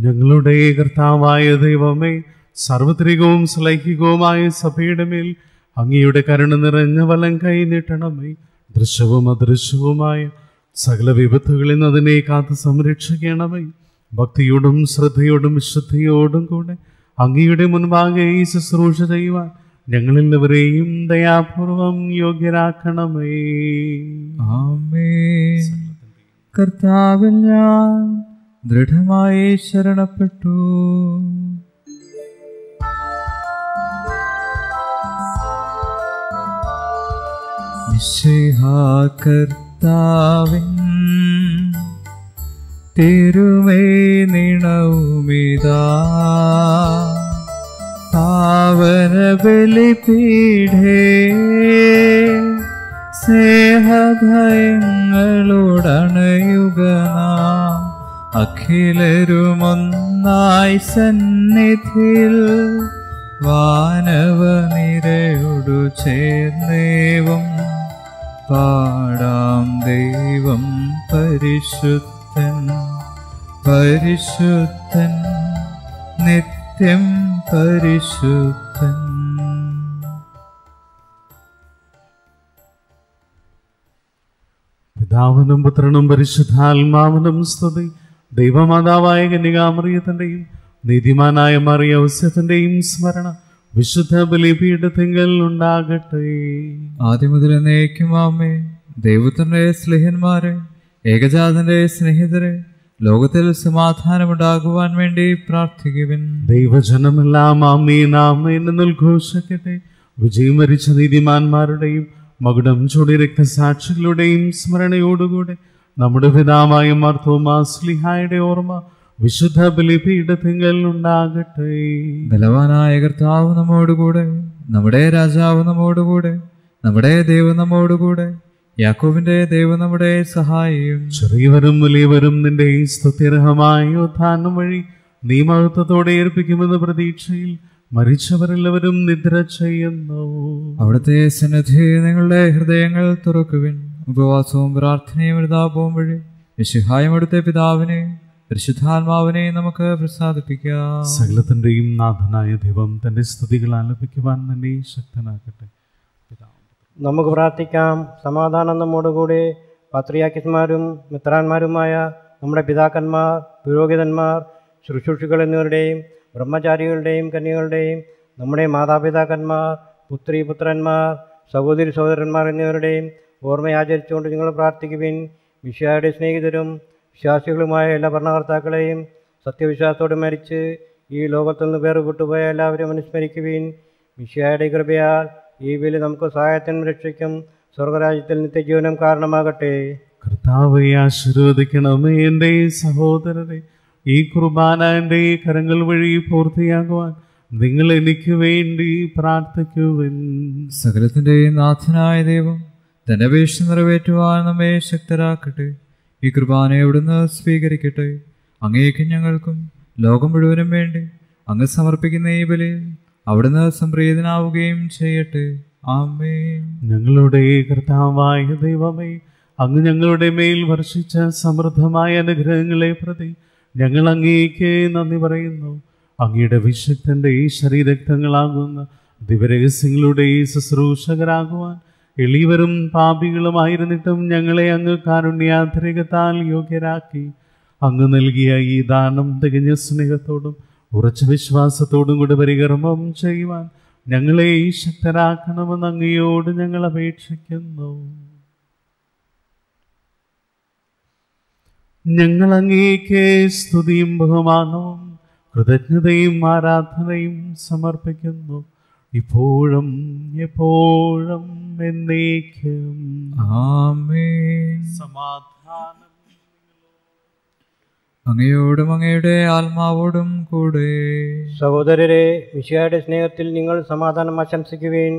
ഞങ്ങളുടെ കർത്താവായ ദൈവമേ സാർവത്രികവും ശ്ലൈഹികവുമായ സഭയുടെ മേൽ അങ്ങയുടെ കരുണ നിറഞ്ഞ വലം കൈ നീട്ടണമേ ദൃശ്യവും അദൃശ്യവുമായ സകല വിപത്തുകളിൽ നിന്ന് അതിനെ കാത്ത് സംരക്ഷിക്കണമേ ഭക്തിയോടും ശ്രദ്ധയോടും വിശുദ്ധിയോടും കൂടെ അങ്ങയുടെ മുൻപാകെ ഈ ശുശ്രൂഷ ചെയ്യുവാൻ ഞങ്ങളെല്ലാവരെയും ദയാപൂർവം യോഗ്യരാക്കണമേ ആമേൻ കർത്താവിൽ ഞാൻ ദൃഢമായി ശരണപ്പെട്ടു മിശിഹാ കർത്താവിൻ തിരുമേ നിണവുമിതാ പാവന ബലിപീഠേ സ്നേഹഭയങ്ങളോടണയുക നാം അഖിലരുമൊന്നായി സന്നിധിയിൽ വാനവ നിരയോടു ചേർന്നേവം പാടാം ദൈവം പരിശുദ്ധൻ പരിശുദ്ധൻ നിത്യം പരിശുദ്ധൻ പിതാവിനും പുത്രനും പരിശുദ്ധാത്മാവിനും സ്തുതി ദൈവമാതാവായ കന്യകാമറിയത്തിൻ്റെയും നീതിമാനായ മറിയ ഔസ്യത്തിൻ്റെയും സ്മരണ വിശുദ്ധ ബലിപീഠത്തിങ്കൽ ഉണ്ടാകട്ടെ ആദ്യം മുതൽ എന്നേക്കും ആമേ ദൈവത്തിന്റെ സ്നേഹന്മാരെ ഏകജാതന്റെ സ്നേഹിതരെ ലോകത്തിൽ സമാധാനമുണ്ടാകുവാൻ വേണ്ടി പ്രാർത്ഥിക്കുവിൻ ദൈവജനമെല്ലാം ആമീൻ ആമേൻ എന്ന് ഉദ്ഘോഷിക്കട്ടെ വിജയം വരിച്ച നീതിമാന്മാരുടെയും മകുടം ചൂടി രക്തസാക്ഷികളുടെയും സ്മരണയോടുകൂടെ നമ്മുടെ പിതാവായ മാർത്തോമാസ്ലിഹായുടെ ഓർമ്മ വിശുദ്ധ ബലിപീഠത്തിങ്കൽ ഉണ്ടാകട്ടെ ബലവാനായ കർത്താവ് നമ്മോടുകൂടെ നമ്മുടെ രാജാവ് നമ്മോടുകൂടെ നമ്മുടെ ദൈവം നമ്മോടുകൂടെ യാക്കോവിന്റെ ദൈവം നമ്മുടെ സഹായിയും ചെറിയവരും വലിയവരും നിന്റെ ഈ സ്തുത്യർഹമായ ഉത്ഥാനം വഴി നീ മഹത്വത്തോടെ ഏൽപ്പിക്കുമെന്ന പ്രതീക്ഷയിൽ മരിച്ചവരെല്ലാവരും നിദ്ര ചെയ്യുന്നു അവിടുത്തെ സന്നിധി നിങ്ങളുടെ ഹൃദയങ്ങൾ തുറക്കുവിൻ ഉപവാസവും പ്രാർത്ഥനയും എഴുതാപവും വഴി വിശുഹായം അവിടുത്തെ പിതാവിനെ പരിശുദ്ധാത്മാവിനെ നമുക്ക് പ്രസാദിപ്പിക്കാം സകലത്തിന്റെയും നാഥനായ ദൈവം തന്റെ സ്തുതികൾ ആലപിക്കുവാൻ തന്നെ ശക്തനാക്കട്ടെ നമുക്ക് പ്രാർത്ഥിക്കാം സമാധാനം നമ്മോടുകൂടെ പാത്രിയാക്കിസ്മാരും മിത്രാന്മാരുമായ നമ്മുടെ പിതാക്കന്മാർ പുരോഹിതന്മാർ ശുശ്രൂഷികൾ എന്നിവരുടെയും ബ്രഹ്മചാരികളുടെയും കന്യകളുടെയും നമ്മുടെ മാതാപിതാക്കന്മാർ പുത്രി പുത്രന്മാർ സഹോദരി സഹോദരന്മാർ എന്നിവരുടെയും ഓർമ്മയാചരിച്ചുകൊണ്ട് നിങ്ങൾ പ്രാർത്ഥിക്കുവിൻ വിശ്വയുടെ സ്നേഹിതരും വിശ്വാസികളുമായ എല്ലാ ഭരണകർത്താക്കളെയും സത്യവിശ്വാസത്തോടെ മരിച്ച് ഈ ലോകത്തു നിന്ന് വേർപെട്ടുപോയ എല്ലാവരും അനുസ്മരിക്കുവിൻ വിശ്വയുടെ കൃപയാൽ ഈ ബലി നമുക്ക് സഹായത്തിനും രക്ഷയ്ക്കും സ്വർഗരാജ്യത്തിൽ നിത്യജീവനം കാരണമാകട്ടെ കർത്താവെ ആശീർവദിക്കണമേ എൻ്റെ സഹോദരരെ ഈ കുർബാന എൻ്റെ കരങ്ങൾ വഴി പൂർത്തിയാകുവാൻ നിങ്ങൾ എനിക്ക് വേണ്ടി പ്രാർത്ഥിക്കുവിൻ സകലത്തിന്റെയും നാഥനായ ദൈവം തന്റെ അപേക്ഷ നിറവേറ്റുവാൻ നമ്മെ ശക്തരാക്കട്ടെ ഈ കുർബാന അവിടുന്ന് സ്വീകരിക്കട്ടെ അങ്ങേക്കും ഞങ്ങൾക്കും ലോകം മുഴുവനും വേണ്ടി അങ്ങ് സമർപ്പിക്കുന്ന ഈ ബലിയിൽ അവിടുന്ന് സംപ്രീതനാവുകയും ചെയ്യട്ടെ ആമേ ഞങ്ങളുടെ കർത്താവായ ദൈവമേ അങ്ങ് ഞങ്ങളുടെ മേൽ വർഷിച്ച സമൃദ്ധമായ അനുഗ്രഹങ്ങളെ പ്രതി ഞങ്ങൾ അങ്ങേക്ക് നന്ദി പറയുന്നു അങ്ങയുടെ വിശുദ്ധന്റെ ഈ ശരീരക്തങ്ങളാകുന്ന ദിവരഹസ്യങ്ങളുടെ ഈ ശുശ്രൂഷകരാകുവാൻ എളിയവരും പാപികളുമായിരുന്നിട്ടും ഞങ്ങളെ അങ്ങ് കാരുണ്യാന്തരികത്താൽ യോഗ്യരാക്കി അങ്ങ് നൽകിയ ഈ ദാനം തികഞ്ഞ സ്നേഹത്തോടും ഉറച്ച വിശ്വാസത്തോടും കൂടി പരികർമ്മം ചെയ്യുവാൻ ഞങ്ങളെ ഈ ശക്തരാക്കണമെന്ന് അങ്ങയോട് ഞങ്ങൾ അപേക്ഷിക്കുന്നു ഞങ്ങൾ അങ്ങേക്ക് സ്തുതിയും ബഹുമാനവും കൃതജ്ഞതയും ആരാധനയും സമർപ്പിക്കുന്നു ഇപ്പോഴും എപ്പോഴും എന്നേക്കും ആമേൻ സമാധാനം അങ്ങയോടും അങ്ങയുടെ ആത്മാവോടും കൂടെ സഹോദരരെ വിശ്വയുടെ സ്നേഹത്തിൽ നിങ്ങൾ സമാധാനം ആശംസിക്കുവേൻ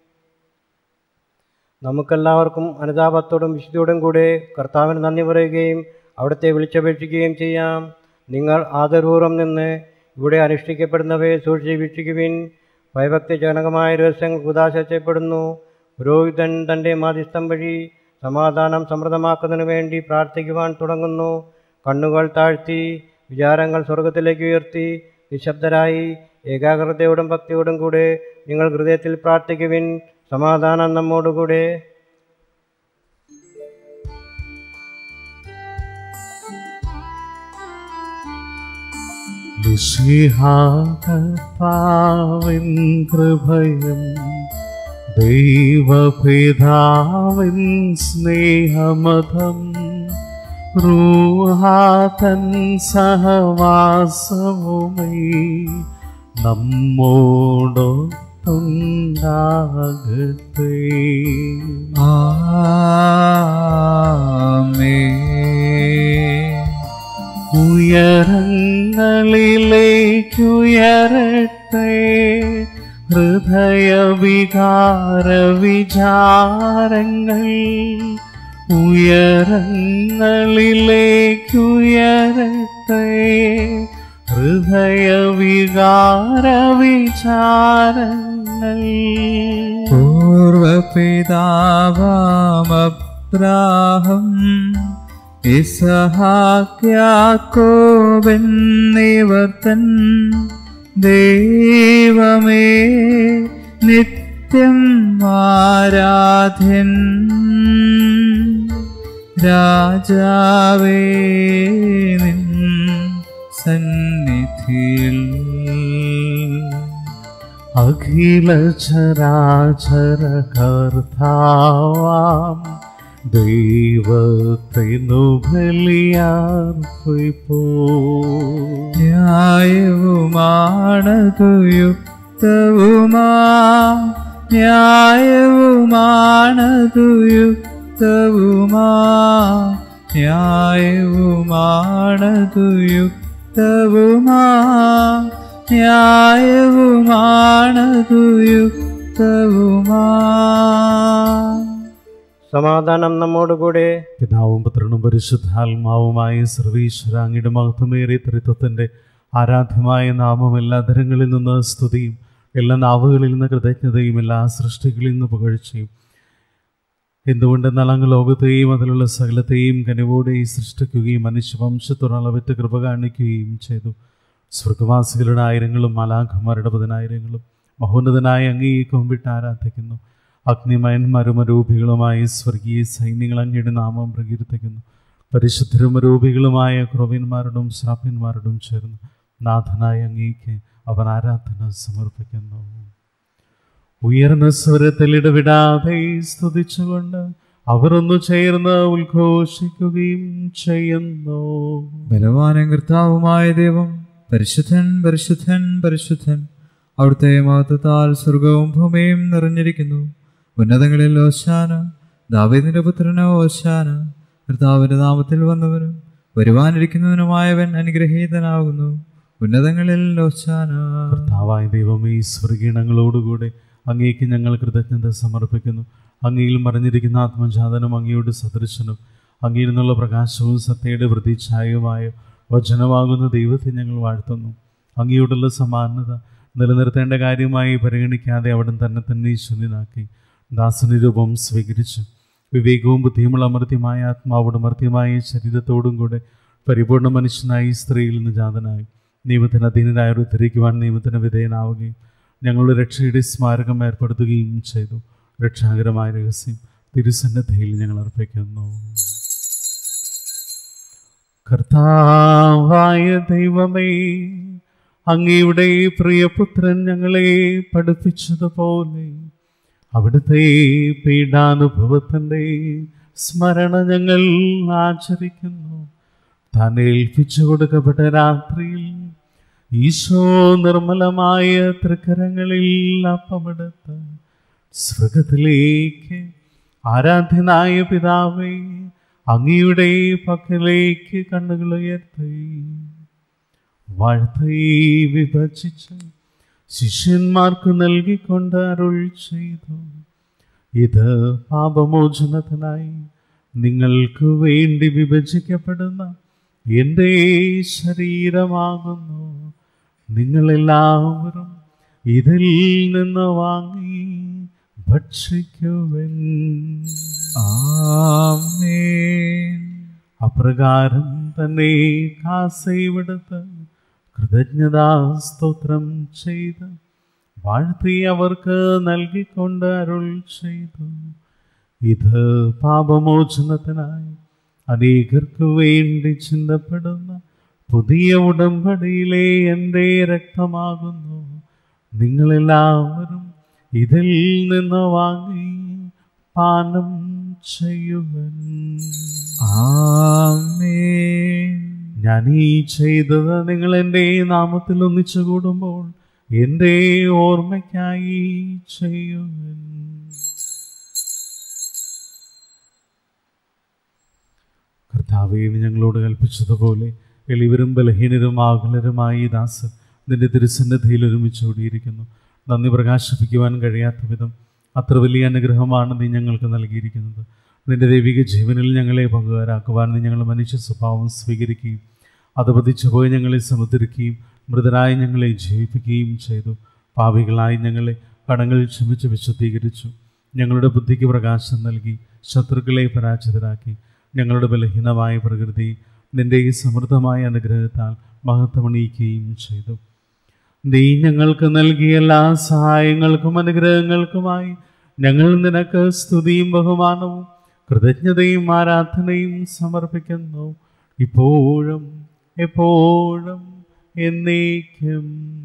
നമുക്കെല്ലാവർക്കും അനുതാപത്തോടും വിശുദ്ധിയോടും കൂടെ കർത്താവിന് നന്ദി പറയുകയും അവിടുത്തെ വിളിച്ചപേക്ഷിക്കുകയും ചെയ്യാം നിങ്ങൾ ആദരപൂർവ്വം നിന്ന് ഇവിടെ അനുഷ്ഠിക്കപ്പെടുന്നവയെ സൂക്ഷിച്ച് വീക്ഷിക്കുവിൻ ഭയഭക്തിജനകമായ രഹസ്യങ്ങൾ ഉദാശ ചെയ്യപ്പെടുന്നു പുരോഹിതൻ തൻ്റെ മാധ്യസ്ഥം വഴി സമാധാനം സമൃദ്ധമാക്കുന്നതിനു വേണ്ടി പ്രാർത്ഥിക്കുവാൻ തുടങ്ങുന്നു കണ്ണുകൾ താഴ്ത്തി വിചാരങ്ങൾ സ്വർഗത്തിലേക്ക് ഉയർത്തി നിശബ്ദരായി ഏകാഗ്രതയോടും ഭക്തിയോടും കൂടെ നിങ്ങൾ ഹൃദയത്തിൽ പ്രാർത്ഥിക്കുവിൻ സമാധാനം നമ്മോടുകൂടെ വിശിഹാകർത്താവിൻ കൃപയും ദൈവപിതാവിൻ സ്നേഹമതം റൂഹാതൻ സഹവാസവുമേ നമ്മോടൊത്തുണ്ടാകട്ടെ ആമേൻ ഉയരങ്ങളിലേക്കുയരട്ടെ ഹൃദയവികാര വിചാരങ്ങൾ ഉയരങ്ങളിലേക്കുയരട്ടെ ഹൃദയവികാര വിചാരങ്ങൾ പൂർവപിതാവാമബ്രാഹം ഇസഹാക്യാക്കോബെന്നിവർത്തൻ ദൈവമേ നിത്യം ആരാധ്യൻ രാജാവേ നിൻ സന്നിധിയിൽ അഖില ചരാചര കർത്താവാം ദൈവത്തിനു ബലിയാർപ്പിപ്പോ ന്യായവുമാണതു യുക്തവുമാ ന്യായവുമാണതു യുക്തവുമാ ന്യായവുമാണതു യുക്തവുമാ ന്യായവുമാണതു യുക്തവുമാ സമാധാനം നമ്മോടുകൂടെ പിതാവും പുത്രനും പരിശുദ്ധാത്മാവുമായ സർവീശ്വര അങ്ങയുടെ മഹത്വമേറിയ ത്രിത്വത്തിൻ്റെ ആരാധ്യമായ നാമം എല്ലാ തരങ്ങളിൽ നിന്ന് സ്തുതിയും എല്ലാ നാവുകളിൽ നിന്ന് കൃതജ്ഞതയും എല്ലാ സൃഷ്ടികളിൽ നിന്ന് പുകഴ്ചയും എന്തുകൊണ്ടെന്നാൽ അങ്ങ് ലോകത്തെയും അതിലുള്ള സകലത്തെയും കനിവോടെ സൃഷ്ടിക്കുകയും മനുഷ്യവംശത്തോടളവറ്റ് കൃപ കാണിക്കുകയും ചെയ്തു സ്വർഗവാസികളുടെ ആയിരങ്ങളും മാലാഖമാരുടെ പതിനായിരങ്ങളും മഹോന്നതനായ അങ്ങയെ കുമ്പിട്ട് ആരാധിക്കുന്നു അഗ്നിമയന്മാരും അരൂപികളുമായ സ്വർഗീയ സൈന്യങ്ങൾ അങ്ങയുടെ നാമം പ്രകീർത്തിക്കുന്നു പരിശുദ്ധരും അരൂപികളുമായ ക്രോവ്യന്മാരോടും ശ്രാപ്യന്മാരോടും ചേർന്ന് നാഥനായ അങ്ങേക്ക് അവൻ ആരാധന സമർപ്പിക്കുന്നു ഉയർന്ന സ്വരത്തിൽ ഇടവിടാതെ സ്തുതിച്ചുകൊണ്ട് അവർ ഒന്ന് ചേർന്ന് ഉദ്ഘോഷിക്കുകയും ചെയ്യുന്നു ബലവാനും കർത്താവുമായ ദൈവം പരിശുദ്ധൻ പരിശുദ്ധൻ പരിശുദ്ധൻ അവിടുത്തെ മഹത്വത്താൽ സ്വർഗവും ഭൂമിയും നിറഞ്ഞിരിക്കുന്നു ഉന്നതങ്ങളിൽ ഓശാന ദാവീദിന്റെ പുത്രനോ ഓശാന കർത്താവിന്റെ നാമത്തിൽ വന്നവനും വരുവാനിരിക്കുന്നവനുമായവൻ അനുഗ്രഹീതനാകുന്നു ഉന്നതങ്ങളിൽ ഓശാന കർത്താവായ ദൈവമേ ഈ സ്വർഗീണങ്ങളോടുകൂടെ അങ്ങേക്ക് ഞങ്ങൾ കൃതജ്ഞത സമർപ്പിക്കുന്നു അങ്ങയിൽ മറിഞ്ഞിരിക്കുന്ന ആത്മജാതനും അങ്ങയുടെ സദൃശനും അങ്ങയിൽ നിന്നുള്ള പ്രകാശവും സത്യയുടെ പ്രതിച്ഛായവുമായ വചനമാകുന്ന ദൈവത്തെ ഞങ്ങൾ വാഴ്ത്തുന്നു അങ്ങയോടുള്ള സമാനത നിലനിർത്തേണ്ട കാര്യമായി പരിഗണിക്കാതെ അവിടെ തന്നെ തന്നെ ശൂന്യനാക്കി ദാസന രൂപം സ്വീകരിച്ചു വിവേകവും ബുദ്ധിയുമുള്ള അമർത്യമായ ആത്മാവോടും അമർത്യമായ ശരീരത്തോടും കൂടെ പരിപൂർണ മനുഷ്യനായി സ്ത്രീയിൽ നിന്ന് ജാതനായി നിയമത്തിന് അധീനരായവർ ഉദ്ധരിക്കുവാൻ നിയമത്തിന് വിധേയനാവുകയും ഞങ്ങളുടെ രക്ഷയുടെ സ്മാരകം ഏർപ്പെടുത്തുകയും ചെയ്തു രക്ഷാകരമായ രഹസ്യം തിരുസന്നദ്ധയിൽ ഞങ്ങൾ അർപ്പിക്കുന്നു കർത്താവായ ദൈവമേ അങ്ങയുടെ പ്രിയപുത്രൻ ഞങ്ങളെ പഠിപ്പിച്ചതുപോലെ അവിടുത്തെ പീഡാനുഭവത്തിൻ്റെ സ്മരണ ഞങ്ങൾ ആചരിക്കുന്നു താൻ ഏൽപ്പിച്ചു കൊടുക്കപ്പെട്ട രാത്രിയിൽ ഈശോ നിർമ്മലമായ തൃക്കരങ്ങളിൽ അപ്പമെടുത്ത് സ്വർഗത്തിലേക്ക് ആരാധ്യനായ പിതാവേ അങ്ങയുടെ പക്കലേക്ക് കണ്ണുകൾ ഉയർത്തി വാഴ്ത്തി വിഭജിച്ച് ശിഷ്യന്മാർക്ക് നൽകിക്കൊണ്ട് അരുൾ ചെയ്തു ഇത് പാപമോചനത്തിനായി നിങ്ങൾക്ക് വേണ്ടി വിഭജിക്കപ്പെടുന്ന എൻ്റെ ശരീരമാകുന്നു നിങ്ങളെല്ലാവരും ഇതിൽ നിന്ന് വാങ്ങി ഭക്ഷിക്കുവൻ ആമേൻ അപ്രകാരം തന്നെ കാസൈവിടുത്ത് കൃതജ്ഞതാ സ്തോത്രം ചെയ്ത് വാഴ്ത്തി അവർക്ക് നൽകിക്കൊണ്ട് അരുൾ ചെയ്തു ഇത് പാപമോചനത്തിനായി അനേകർക്ക് വേണ്ടി ചിന്തപ്പെടുന്ന പുതിയ ഉടമ്പടിയിലെ എൻ്റെ രക്തമാകുന്നു നിങ്ങളെല്ലാവരും ഇതിൽ നിന്ന് വാങ്ങി പാനം ചെയ്യുവൻ ആമേൻ ഞാൻ ഈ ചെയ്തത് നിങ്ങൾ എൻ്റെ നാമത്തിൽ ഒന്നിച്ചു കൂടുമ്പോൾ എൻ്റെ ഓർമ്മയ്ക്കായി ചെയ്യുവൻ കർത്താവെ നീ ഞങ്ങളോട് കൽപ്പിച്ചതുപോലെ എളിവരും ബലഹീനരും ആകുലരുമായി ഈ ദാസൻ നിന്റെ തിരുസന്നിധിയിൽ ഒരുമിച്ച് കൂടിയിരിക്കുന്നു നന്ദി പ്രകാശിപ്പിക്കുവാൻ കഴിയാത്ത വിധം അത്ര വലിയ അനുഗ്രഹമാണ് നീ ഞങ്ങൾക്ക് നൽകിയിരിക്കുന്നത് നിന്റെ ദൈവിക ജീവനിൽ ഞങ്ങളെ പങ്കുകാരാക്കുവാൻ നീ ഞങ്ങൾ മനുഷ്യ സ്വഭാവം സ്വീകരിക്കുകയും അധപതിച്ചു പോയി ഞങ്ങളെ സമുദ്രിക്കുകയും മൃതരായി ഞങ്ങളെ ജീവിപ്പിക്കുകയും ചെയ്തു പാവികളായി ഞങ്ങളെ കടങ്ങൾ ക്ഷമിച്ച് വിശുദ്ധീകരിച്ചു ഞങ്ങളുടെ ബുദ്ധിക്ക് പ്രകാശം നൽകി ശത്രുക്കളെ പരാജിതരാക്കി ഞങ്ങളുടെ ബലഹീനമായ പ്രകൃതി നിന്റെ ഈ സമൃദ്ധമായ അനുഗ്രഹത്താൽ മഹത്വമണിയിക്കുകയും ചെയ്തു നീ ഞങ്ങൾക്ക് നൽകിയ എല്ലാ സഹായങ്ങൾക്കും അനുഗ്രഹങ്ങൾക്കുമായി ഞങ്ങൾ നിനക്ക് സ്തുതിയും ബഹുമാനവും കൃതജ്ഞതയും ആരാധനയും സമർപ്പിക്കുന്നു ഇപ്പോഴും എപ്പോഴും എന്നേക്കും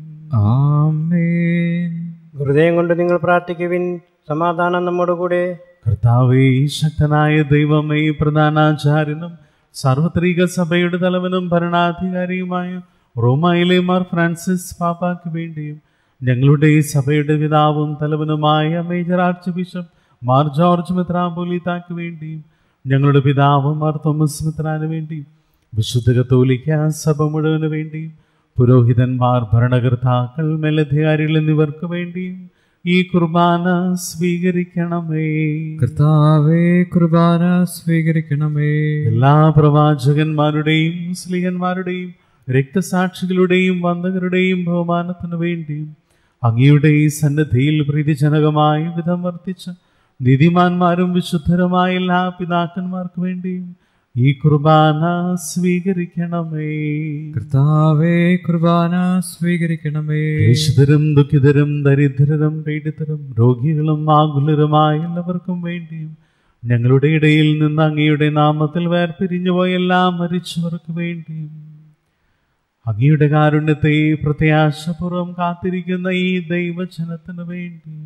ആമേൻ ഹൃദയം കൊണ്ട് നിങ്ങൾ പ്രാർത്ഥിക്കുവിൻ സമാധാനം നമ്മോടുകൂടെ കർത്താവേ ശക്തനായ ദൈവമേ പ്രധാനാചാര്യനും സാർവത്രിക സഭയുടെ തലവനും ഭരണാധികാരിയുമായ റോമായിലെ മാർ ഫ്രാൻസിസ് പാപ്പാക്ക് വേണ്ടിയും ഞങ്ങളുടെ ഈ സഭയുടെ പിതാവും തലവനുമായ major archbishop Mar George മെത്രാപോലിത്താക്ക് വേണ്ടിയും ഞങ്ങളുടെ പിതാവ് മാർ തോമസ് മെത്രാന് വേണ്ടിയും വിശുദ്ധ കത്തോലിക്ക സഭ മുഴുവന് വേണ്ടിയും പുരോഹിതന്മാർ ഭരണകർത്താക്കൾ മേലധികാരികൾ എന്നിവർക്ക് വേണ്ടിയും ഈ കുർബാന സ്വീകരിക്കണമേ കർത്താവേ കുർബാന സ്വീകരിക്കണമേ എല്ലാ പ്രവാചകന്മാരുടെയും മുസ്ലിഹന്മാരുടെയും രക്തസാക്ഷികളുടെയും വന്ദകരുടെയും ബഹുമാനത്തിനു വേണ്ടിയും അങ്ങയുടെ ഈ സന്നദ്ധിയിൽ പ്രീതിജനകമായ വിധം വർത്തിച്ച നീതിമാന്മാരും വിശുദ്ധരുമായ എല്ലാ പിതാക്കന്മാർക്ക് വേണ്ടിയും ഈ കുർബാന സ്വീകരിക്കണമേ കർത്താവേ കുർബാന സ്വീകരിക്കണമേ ക്ലേശിതരും ദുഃഖിതരും ദരിദ്രരും പീഡിതരും രോഗികളും ആകുലരുമായ എല്ലാവർക്കും വേണ്ടിയും ഞങ്ങളുടെ ഇടയിൽ നിന്ന് അങ്ങയുടെ നാമത്തിൽ വേർപിരിഞ്ഞുപോയ എല്ലാ മരിച്ചവർക്ക് വേണ്ടിയും അങ്ങയുടെ കാരുണ്യത്തെ പ്രത്യാശപൂർവം കാത്തിരിക്കുന്ന ഈ ദൈവജനത്തിന് വേണ്ടിയും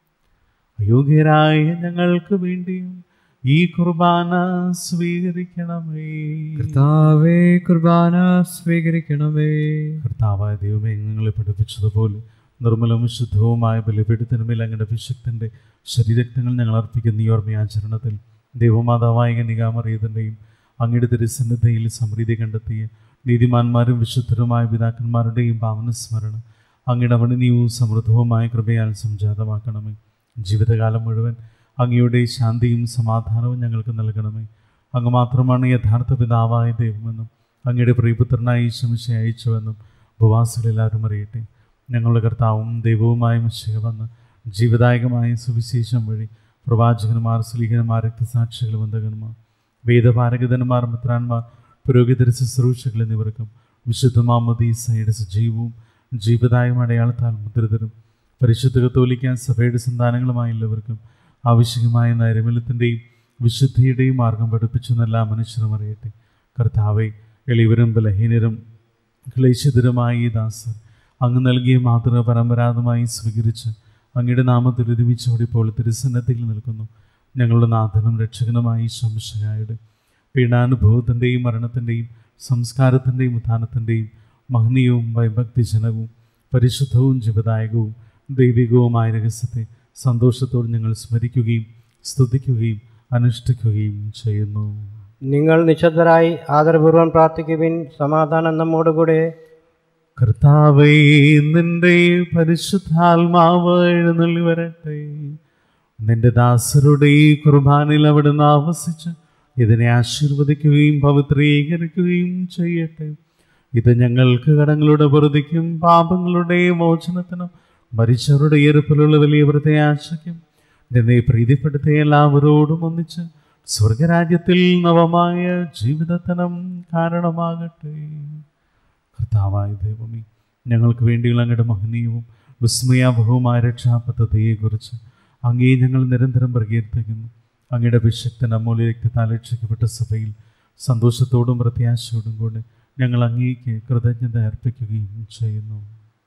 അയോഗ്യരായ ഞങ്ങൾക്ക് വേണ്ടിയും ഈ കുർബാന സ്വീകരിക്കണമേ കർത്താവേ കുർബാന സ്വീകരിക്കണമേ കർത്താവായ ദൈവമേ ഞങ്ങളെ പഠിപ്പിച്ചതുപോലെ നിർമ്മലവും ശുദ്ധവുമായ ബലിപീഠത്തിനുമേൽ അങ്ങയുടെ അഭിഷക്തൻ്റെ ശരീരക്തങ്ങൾ ഞങ്ങൾ അർപ്പിക്കുന്ന ഈ ഓർമ്മയാചരണത്തിൽ ദൈവമാതാവായ കനികാമറിയതിൻ്റെയും അങ്ങയുടെ തിരുസന്നിധിയിൽ സമൃദ്ധി കണ്ടെത്തിയ നീതിമാന്മാരും വിശുദ്ധരുമായ പിതാക്കന്മാരുടെയും പാവനസ്മരണ അങ്ങയുടെ അവിടുന്നീയവും സമൃദ്ധവുമായ കൃപയാൽ സംജാതമാക്കണമേ ജീവിതകാലം മുഴുവൻ അങ്ങയുടെ ശാന്തിയും സമാധാനവും ഞങ്ങൾക്ക് നൽകണമേ അങ്ങ് മാത്രമാണ് യഥാർത്ഥ പിതാവായ ദൈവമെന്നും അങ്ങയുടെ പ്രിയപുത്രനായി ശമിശ അയച്ചുവെന്നും ഉപവാസികളെല്ലാവരും അറിയട്ടെ ഞങ്ങളുടെ കർത്താവും ദൈവവുമായ മിശിക വന്ന് ജീവദായകമായ സുവിശേഷം വഴി പ്രവാചകന്മാർ സ്ലീഹന്മാർ രക്തസാക്ഷികൾ വന്ദകന്മാർ വേദപാരഗതന്മാർ മിത്രാന്മാർ പുരോഹിതര ശുശ്രൂഷകൾ എന്നിവർക്കും വിശുദ്ധമാമദീസയുടെ സജീവവും ജീവദായകം അടയാളത്താൽ മുദ്രിതരും പരിശുദ്ധ കത്തോലിക്കാൻ സഭയുടെ സന്താനങ്ങളുമായ എല്ലാവർക്കും ആവശ്യമായ നൈരമല്യത്തിൻ്റെയും വിശുദ്ധിയുടെയും മാർഗം പഠിപ്പിച്ചെന്ന് എല്ലാ മനുഷ്യരും അറിയട്ടെ കർത്താവെ എളിവരും ബലഹീനരും ക്ലേശിതരുമായ ഈ ദാസർ അങ്ങ് നൽകിയ മാതൃക പരമ്പരാഗതമായി സ്വീകരിച്ച് അങ്ങയുടെ നാമത്തിൽ ഒരുമിച്ചോടെ ഇപ്പോൾ തിരുസന്നത്തിൽ നിൽക്കുന്നു ഞങ്ങളുടെ നാഥനും രക്ഷകനുമായി ശംശയായുടെ പീഡാനുഭവത്തിൻ്റെയും മരണത്തിൻ്റെയും സംസ്കാരത്തിൻ്റെയും ഉത്ഥാനത്തിൻ്റെയും മഹനീയവും ഭയഭക്തിജനകവും പരിശുദ്ധവും ജീവദായകവും ദൈവികവുമായ രഹസ്യത്തെ സന്തോഷത്തോടെ ഞങ്ങൾ സ്മരിക്കുകയും സ്തുതിക്കുകയും അനുഷ്ഠിക്കുകയും ചെയ്യുന്നു നിങ്ങൾ നിശബ്ദരായി ആദരപൂർവ്വം പ്രാർത്ഥിക്കുവിൻ സമാധാനം നമ്മോടുകൂടെ കർത്താവേ നിന്റെ പരിശുദ്ധാത്മാവ് എഴുന്നള്ളി വരട്ടെ നിന്റെ ദാസരുടെ ഈ കുർബാനയിൽ അവിടുന്ന് ആവസിച്ച് ഇതിനെ ആശീർവദിക്കുകയും പവിത്രീകരിക്കുകയും ചെയ്യട്ടെ ഇത് ഞങ്ങൾക്ക് കടങ്ങളുടെ വെറുതിക്കും പാപങ്ങളുടെ മോചനത്തിനും മരിച്ചവരുടെ ഈർപ്പിലുള്ള വലിയ പ്രത്യാശയ്ക്കും നിന്നെ പ്രീതിപ്പെടുത്തിയ എല്ലാവരോടും ഒന്നിച്ച് സ്വർഗരാജ്യത്തിൽ നവമായ ജീവിതത്തിനും കാരണമാകട്ടെ കർത്താവായ ദൈവമേ ഞങ്ങൾക്ക് വേണ്ടിയുള്ള അങ്ങയുടെ മഹനീയവും വിസ്മയാഭവുമായ രക്ഷാപദ്ധതിയെക്കുറിച്ച് അങ്ങേ ഞങ്ങൾ നിരന്തരം പ്രകീർത്തിക്കുന്നു അങ്ങയുടെ അഭിഷക്തൻ അമൂല്യ രക്തത്താൽ രക്ഷിക്കപ്പെട്ട സഭയിൽ സന്തോഷത്തോടും പ്രത്യാശയോടും കൂടി ഞങ്ങൾ അങ്ങേക്ക് കൃതജ്ഞത അർപ്പിക്കുകയും ചെയ്യുന്നു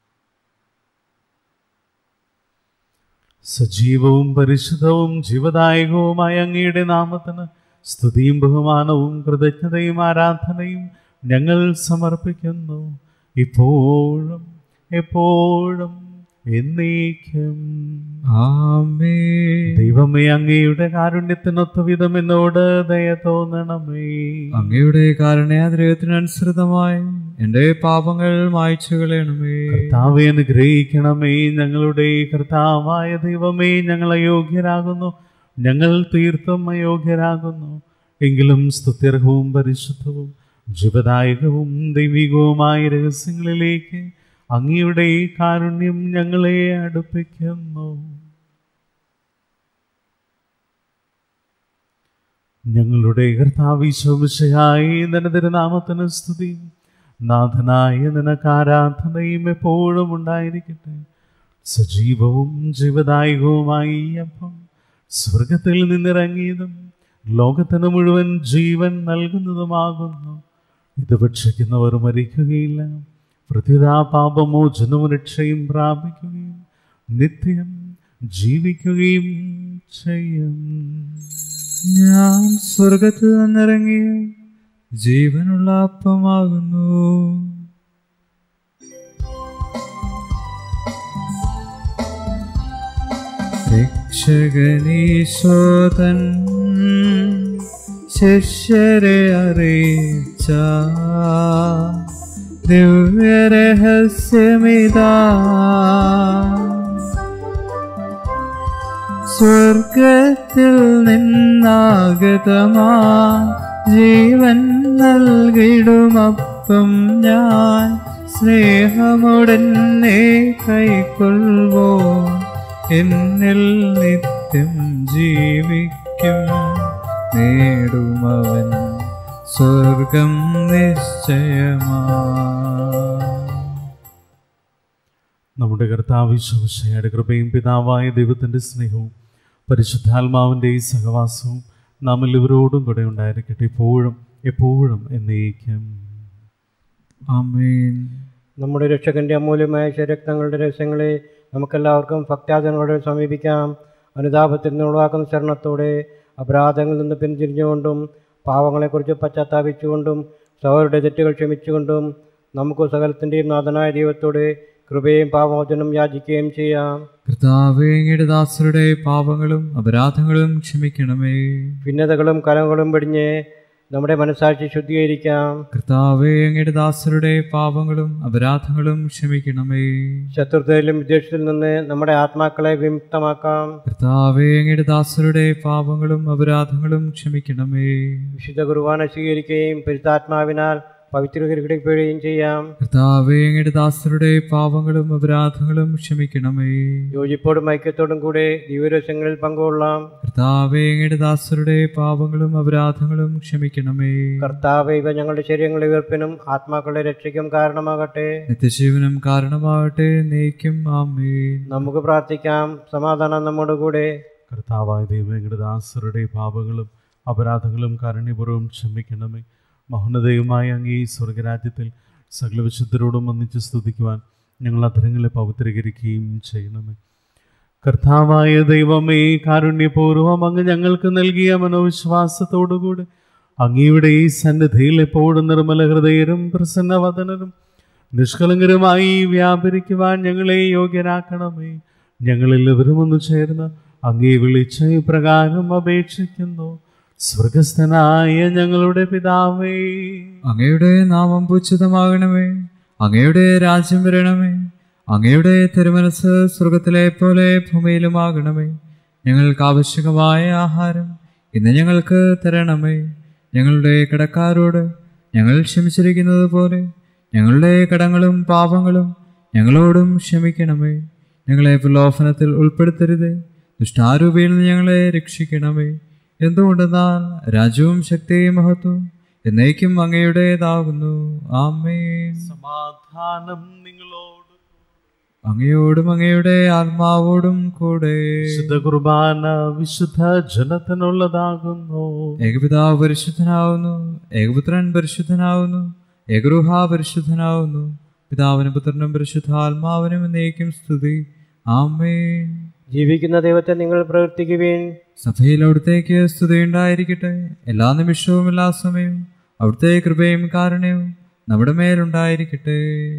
സജീവവും പരിശുദ്ധവും ജീവദായകവുമായ അങ്ങയുടെ നാമത്തിന് സ്തുതിയും ബഹുമാനവും കൃതജ്ഞതയും ആരാധനയും ഞങ്ങൾ സമർപ്പിക്കുന്നു ഇപ്പോഴും എപ്പോഴും എന്നേക്കും ആമേ ദൈവമേ അങ്ങയുടെ കാരുണ്യത്തിനൊത്ത വിധം എന്നോട് ദയ തോന്നണമേ അങ്ങയുടെ കാരണയാദ്രയത്തിനനുസൃതമായി എൻ്റെ പാപങ്ങൾ മായ്ച്ചു കളയണമേ കർത്താവെ അനുഗ്രഹിക്കണമേ ഞങ്ങളുടെ കർത്താവായ ദൈവമേ ഞങ്ങൾ അയോഗ്യരാകുന്നു ഞങ്ങൾ തീർത്തും അയോഗ്യരാകുന്നു എങ്കിലും സ്തുത്യർഹവും പരിശുദ്ധവും ജീവദായകവും ദൈവികവുമായ രഹസ്യങ്ങളിലേക്ക് അങ്ങയുടെ കാരുണ്യം ഞങ്ങളെ അടുപ്പിക്കുന്നു ഞങ്ങളുടെ കർത്താവിശോമിശയായി നിനതിരുനാമത്തിന് സ്തുതി നാഥനായ നിനക്ക് ആരാധനയും എപ്പോഴും ഉണ്ടായിരിക്കട്ടെ സജീവവും ജീവദായകവുമായി ഈ അപ്പം സ്വർഗത്തിൽ നിന്നിറങ്ങിയതും ലോകത്തിന് മുഴുവൻ ജീവൻ നൽകുന്നതുമാകുന്നു ഇത് ഭക്ഷിക്കുന്നവർ മരിക്കുകയില്ല പ്രതിതാ പാപമോചനവും രക്ഷയും പ്രാപിക്കുകയും നിത്യം ജീവിക്കുകയും ചെയ്യും ഞാൻ സ്വർഗത്തിൽ നിന്നിറങ്ങിയ ജീവനുള്ള അപ്പമാകുന്നു രക്ഷകനീശോതൻ ശിഷ്യരെ അറിയിച്ച ദിവ്യരഹസ്യമിതാ സ്വർഗത്തിൽ നിന്നാഗതമാ ജീവൻ നൽകിടുമപ്പം ഞാൻ സ്നേഹമുടനെ കൈക്കൊള്ളുവോ എന്നിൽ നിത്യം ജീവിക്കും നേടുമവൻ സ്വർഗം നിശ്ചയമാ നമ്മുടെ കർത്താവ് ശോശയുടെ കൃപയും പിതാവായ ദൈവത്തിൻ്റെ സ്നേഹവും പരിശുദ്ധാത്മാവിൻ്റെ ഈ സഹവാസവും നാം എല്ലാവരോടും കൂടെ ഉണ്ടായിരിക്കട്ടെ ഇപ്പോഴും എപ്പോഴും എന്നേക്കും ആമേൻ നമ്മുടെ രക്ഷകന്റെ അമൂല്യമായ ശരക്തങ്ങളുടെ രഹസ്യങ്ങളെ നമുക്കെല്ലാവർക്കും ഭക്താജനങ്ങളോട് സമീപിക്കാം അനുതാപത്തിൽ നിന്ന് ഉളവാക്കുന്ന ശരണത്തോടെ അപരാധങ്ങളിൽ നിന്ന് പിന്തിരിഞ്ഞുകൊണ്ടും പാവങ്ങളെക്കുറിച്ച് പശ്ചാത്താപിച്ചുകൊണ്ടും സഹോദരുടെ തെറ്റുകൾ ക്ഷമിച്ചുകൊണ്ടും നമുക്ക് സകലത്തിൻ്റെയും നാഥനായ ദൈവത്തോട് കൃപയും പാപമോചനം യാചിക്കുകയും ചെയ്യാം കർത്താവേ അങ്ങയുടെ ദാസരുടെ പാപങ്ങളും അപരാധങ്ങളും ക്ഷമിക്കണമേ ഭിന്നതകളും കലങ്ങളും വെടിഞ്ഞ് നമ്മുടെ മനസാക്ഷി ശുദ്ധീകരിക്കാം കർത്താവേ അങ്ങയുടെ ദാസരുടെ പാപങ്ങളും അപരാധങ്ങളും ക്ഷമിക്കണമേ ശത്രുതയിലും വിദ്വേഷത്തിൽ നിന്ന് നമ്മുടെ ആത്മാക്കളെ വിമുക്തമാക്കാം കർത്താവേ അങ്ങയുടെ ദാസരുടെ പാപങ്ങളും അപരാധങ്ങളും ക്ഷമിക്കണമേ വിശുദ്ധ കുർബാന സ്വീകരിക്കുകയും പരിശുദ്ധാത്മാവിനാൽ പവിത്രീകരിക്കപ്പെടുകയും ചെയ്യാം കർത്താവേ അങ്ങയുടെ ദാസരുടെ പാപങ്ങളും അപരാധങ്ങളും ക്ഷമിക്കണമേ യോജിപ്പോടും ഐക്യത്തോടും കൂടെ ദിവ്യരഹസ്യങ്ങളിൽ പങ്കുകൊള്ളാം കർത്താവേ അങ്ങയുടെ ദാസരുടെ പാപങ്ങളും അപരാധങ്ങളും ക്ഷമിക്കണമേ കർത്താവ് ഇവ ഞങ്ങളുടെ ശരീരങ്ങളുടെ ഉയർപ്പിനും ആത്മാക്കളുടെ രക്ഷയ്ക്കും കാരണമാകട്ടെ നിത്യജീവനം കാരണമാകട്ടെ നയിക്കും ആമേൻ നമുക്ക് പ്രാർത്ഥിക്കാം സമാധാനം നമ്മുടെ കൂടെ കർത്താവായ ദൈവം എങ്ങളുടെ ദാസരുടെ പാപങ്ങളും അപരാധങ്ങളും കാരുണ്യപൂർവ്വം ക്ഷമിക്കണമേ മൗനതയുമായ അങ്ങേ ഈ സ്വർഗരാജ്യത്തിൽ സകല വിശുദ്ധരോടും ഒന്നിച്ച് സ്തുതിക്കുവാൻ ഞങ്ങൾ അധരങ്ങളെ പവിത്രീകരിക്കുകയും ചെയ്യണമേ കർത്താവായ ദൈവമേ കാരുണ്യപൂർവ്വം അങ്ങ് ഞങ്ങൾക്ക് നൽകിയ മനോവിശ്വാസത്തോടുകൂടി അങ്ങയുടെ ഈ സന്നിധിയിൽ എപ്പോഴും നിർമ്മല ഹൃദയരും പ്രസന്നവദനരും നിഷ്കളങ്കരുമായി വ്യാപരിക്കുവാൻ ഞങ്ങളെ യോഗ്യരാക്കണമേ ഞങ്ങളെല്ലാവരും ഒന്ന് ചേർന്ന് അങ്ങേ വിളിച്ച പ്രകാരം അപേക്ഷിക്കുന്നു സ്വർഗസ്ഥനായ ഞങ്ങളുടെ പിതാവേ അങ്ങയുടെ നാമം പൂജിതമാകണമേ അങ്ങയുടെ രാജ്യം വരണമേ അങ്ങയുടെ തിരുമനസ് സ്വർഗത്തിലെ പോലെ ഭൂമിയിലുമാകണമേ ഞങ്ങൾക്ക് ആവശ്യകമായ ആഹാരം ഇന്ന് ഞങ്ങൾക്ക് തരണമേ ഞങ്ങളുടെ കടക്കാരോട് ഞങ്ങൾ ക്ഷമിച്ചിരിക്കുന്നത് പോലെ ഞങ്ങളുടെ കടങ്ങളും പാപങ്ങളും ഞങ്ങളോടും ക്ഷമിക്കണമേ ഞങ്ങളെ പ്രലോഭനത്തിൽ ഉൾപ്പെടുത്തരുത് ദുഷ്ടാരൂപിയിൽ നിന്ന് ഞങ്ങളെ രക്ഷിക്കണമേ എന്തുകൊണ്ടെന്നാൽ രാജ്യവും ശക്തിയും മഹത്വവും എന്നേക്കും അങ്ങയുടേതാകുന്നു ആമേൻ സമാധാനം നിങ്ങളോട് അങ്ങയോടും അങ്ങയുടെ ആത്മാവോടും കൂടെ വിശുദ്ധ കുർബാന വിശുദ്ധ ജനത്തിനുള്ളതാകുന്നു ഏകപിതാവ് പരിശുദ്ധനാവുന്നു ഏകപുത്രൻ പരിശുദ്ധനാവുന്നു ഏകഗൃഹ പരിശുദ്ധനാവുന്നു പിതാവിനും പുത്രനും പരിശുദ്ധാത്മാവിനും എന്നേക്കും സ്തുതി ആമേൻ ജീവിക്കുന്ന ദൈവത്തെ നിങ്ങൾ പ്രവർത്തിക്കുവേൻ സഭയിൽ അവിടുത്തേക്ക് സ്തുതി ഉണ്ടായിരിക്കട്ടെ എല്ലാ നിമിഷവും എല്ലാ സമയവും അവിടുത്തെ കൃപയും കാരുണ്യവും നമ്മുടെ മേലുണ്ടായിരിക്കട്ടെ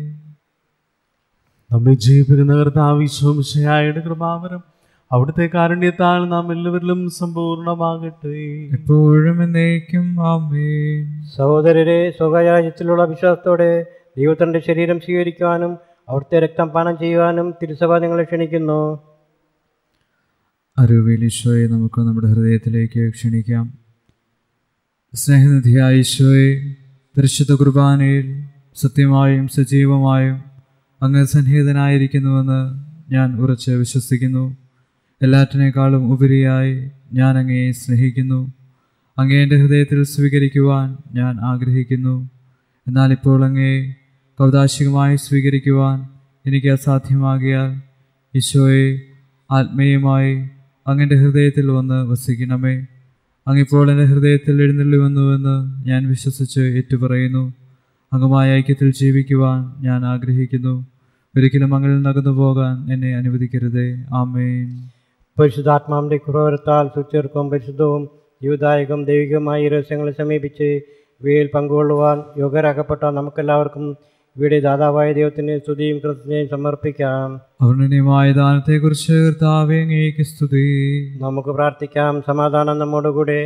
നമ്മെ ജീവിക്കുന്ന കർത്താവിശ്വമിശയായുടെ കൃപാവരം അവിടുത്തെ കാരുണ്യത്താൽ നാം എല്ലാവരിലും സമ്പൂർണ്ണമാകട്ടെ എപ്പോഴും എന്നേക്കും ആമേൻ സഹോദരരെ സ്വകാര്യാജ്യത്തിലുള്ള വിശ്വാസത്തോടെ ദൈവത്തിൻ്റെ ശരീരം സ്വീകരിക്കുവാനും അവിടുത്തെ രക്തം പാനം ചെയ്യുവാനും തിരുസഭ നിങ്ങളെ ക്ഷണിക്കുന്നു അറിവിൽ ഈശോയെ നമുക്ക് നമ്മുടെ ഹൃദയത്തിലേക്ക് ക്ഷണിക്കാം സ്നേഹനിധിയായ ഈശോയെ പരിശുദ്ധ കുർബാനയിൽ സത്യമായും സജീവമായും അങ്ങ് സന്നിഹിതനായിരിക്കുന്നുവെന്ന് ഞാൻ ഉറച്ച് വിശ്വസിക്കുന്നു എല്ലാറ്റിനേക്കാളും ഉപരിയായി ഞാൻ അങ്ങയെ സ്നേഹിക്കുന്നു അങ്ങേ എൻ്റെ ഹൃദയത്തിൽ സ്വീകരിക്കുവാൻ ഞാൻ ആഗ്രഹിക്കുന്നു എന്നാൽ ഇപ്പോൾ അങ്ങയെ കൗതാശികമായി സ്വീകരിക്കുവാൻ എനിക്ക് അസാധ്യമാകിയാൽ ഈശോയെ ആത്മീയമായി അങ്ങൻ്റെ ഹൃദയത്തിൽ വന്ന് വസിക്കണമേ അങ്ങിപ്പോൾ എൻ്റെ ഹൃദയത്തിൽ എഴുന്നള്ളി വന്നുവെന്ന് ഞാൻ വിശ്വസിച്ച് ഏറ്റുപറയുന്നു അംഗമായ ഐക്യത്തിൽ ജീവിക്കുവാൻ ഞാൻ ആഗ്രഹിക്കുന്നു ഒരിക്കലും അങ്ങിൽ നകന്നു പോകാൻ എന്നെ അനുവദിക്കരുതേ ആമേൻ പരിശുദ്ധാത്മാവിൻ്റെ കുറവരത്താൽ സുച്ചേർക്കും പരിശുദ്ധവും ജീവദായകം ദൈവികമായ ഈ രഹസ്യങ്ങളെ സമീപിച്ച് ഇവയിൽ പങ്കുകൊള്ളുവാൻ യോഗ്യരാക്കപ്പെട്ട നമുക്കെല്ലാവർക്കും ഇവിടെ ദാതാവായ ദൈവത്തിന് സ്തുതിയും കൃത്യയും സമർപ്പിക്കാം അവർണനീയമായ ദാനത്തെക്കുറിച്ച് കർത്താവേ അങ്ങേക്ക് സ്തുതി നമുക്ക് പ്രാർത്ഥിക്കാം സമാധാനം നമ്മോടുകൂടെ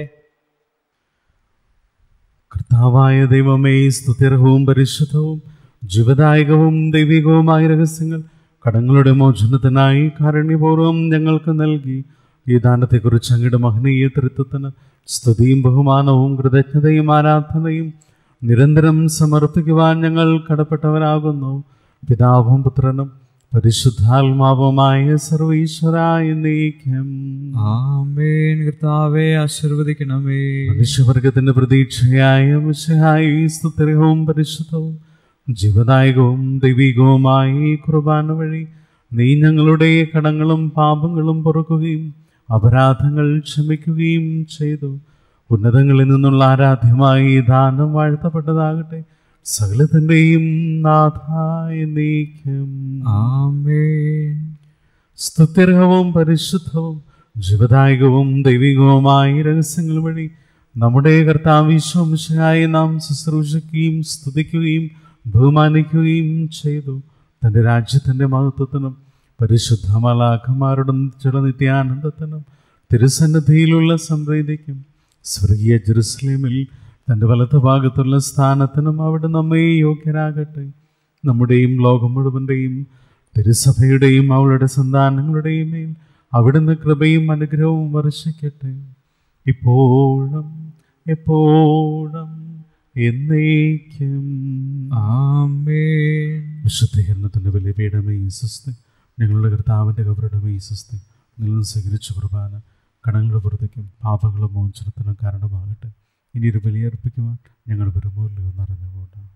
കർത്താവായ ദൈവമേ സ്തുത്യർഹവും പരിശുദ്ധവും ജീവദായകവും ദൈവികവുമായ രഹസ്യങ്ങൾ കടങ്ങളുടെ മോചനത്തിനായി കാരുണ്യപൂർവ്വം ഞങ്ങൾക്ക് നൽകി ഈ ദാനത്തെക്കുറിച്ച് അങ്ങയുടെ മഹനീയ തൃത്വത്തിന് സ്തുതിയും ബഹുമാനവും കൃതജ്ഞതയും ആരാധനയും നിരന്തരം സമർപ്പിക്കുവാൻ ഞങ്ങൾ കടപ്പെട്ടവരാകുന്നു പിതാവും പുത്രനും പരിശുദ്ധാത്മാവുമായ സർവീശ്വരായ നീക്കം ആമേൻ കർത്താവെ ആശീർവദിക്കണമേ മനുഷ്യവർഗത്തിന്റെ പ്രതീക്ഷയായ മിശിഹായി സ്തുത്യർഹവും പരിശുദ്ധവും ജീവദായകവും ദൈവികവുമായ ഈ കുർബാന വഴി നീ ഞങ്ങളുടെ കടങ്ങളും പാപങ്ങളും പൊറുക്കുകയും അപരാധങ്ങൾ ക്ഷമിക്കുകയും ചെയ്തു ഉന്നതങ്ങളിൽ നിന്നുള്ള ആരാധ്യമായ ഈ ദാനം വാഴ്ത്തപ്പെട്ടതാകട്ടെ സകലത്തിൻ്റെയും നാഥായ നീക്കം ആമേൻ സ്തുത്യർഹവും പരിശുദ്ധവും ജീവദായകവും ദൈവികവുമായ ഈ രഹസ്യങ്ങൾ വഴി നമ്മുടെ കർത്താവിശ്വംശയായി നാം ശുശ്രൂഷിക്കുകയും സ്തുതിക്കുകയും ബഹുമാനിക്കുകയും ചെയ്തു തൻ്റെ രാജ്യത്തിൻ്റെ മഹത്വത്തിനും പരിശുദ്ധ മലാഖമാരുടെ ചില നിത്യാനന്ദത്തിനും തിരുസന്നിധിയിലുള്ള സംപ്രീതിക്കും സ്വർഗീയ ജെറുസലേമിൽ തൻ്റെ വലത്ത് ഭാഗത്തുള്ള സ്ഥാനത്തിനും അവിടെ നമ്മെ യോഗ്യരാകട്ടെ നമ്മുടെയും ലോകം മുഴുവൻ്റെയും തിരുസഭയുടെയും അവളുടെ സന്താനങ്ങളുടെയും മേൽ അവിടുന്ന് കൃപയും അനുഗ്രഹവും വർഷിക്കട്ടെ ഇപ്പോഴും എപ്പോഴും എന്നേക്കും ആമേൻ വിശുദ്ധീകരണത്തിൻ്റെ വലിയ പീഠമേ സ്വസ്തി ഞങ്ങളുടെ കർത്താവിൻ്റെ കബറുടമേ സ്വസ്തി നിങ്ങൾ സ്വീകരിച്ച കുർബാന കടങ്ങളുടെ പുറത്തേക്കും പാപങ്ങളും മോചനത്തിനും കാരണമാകട്ടെ ഇനി ഒരു ബലിയർപ്പിക്കുവാൻ ഞങ്ങൾ വരുമല്ലോ എന്നറിഞ്ഞുകൂടാം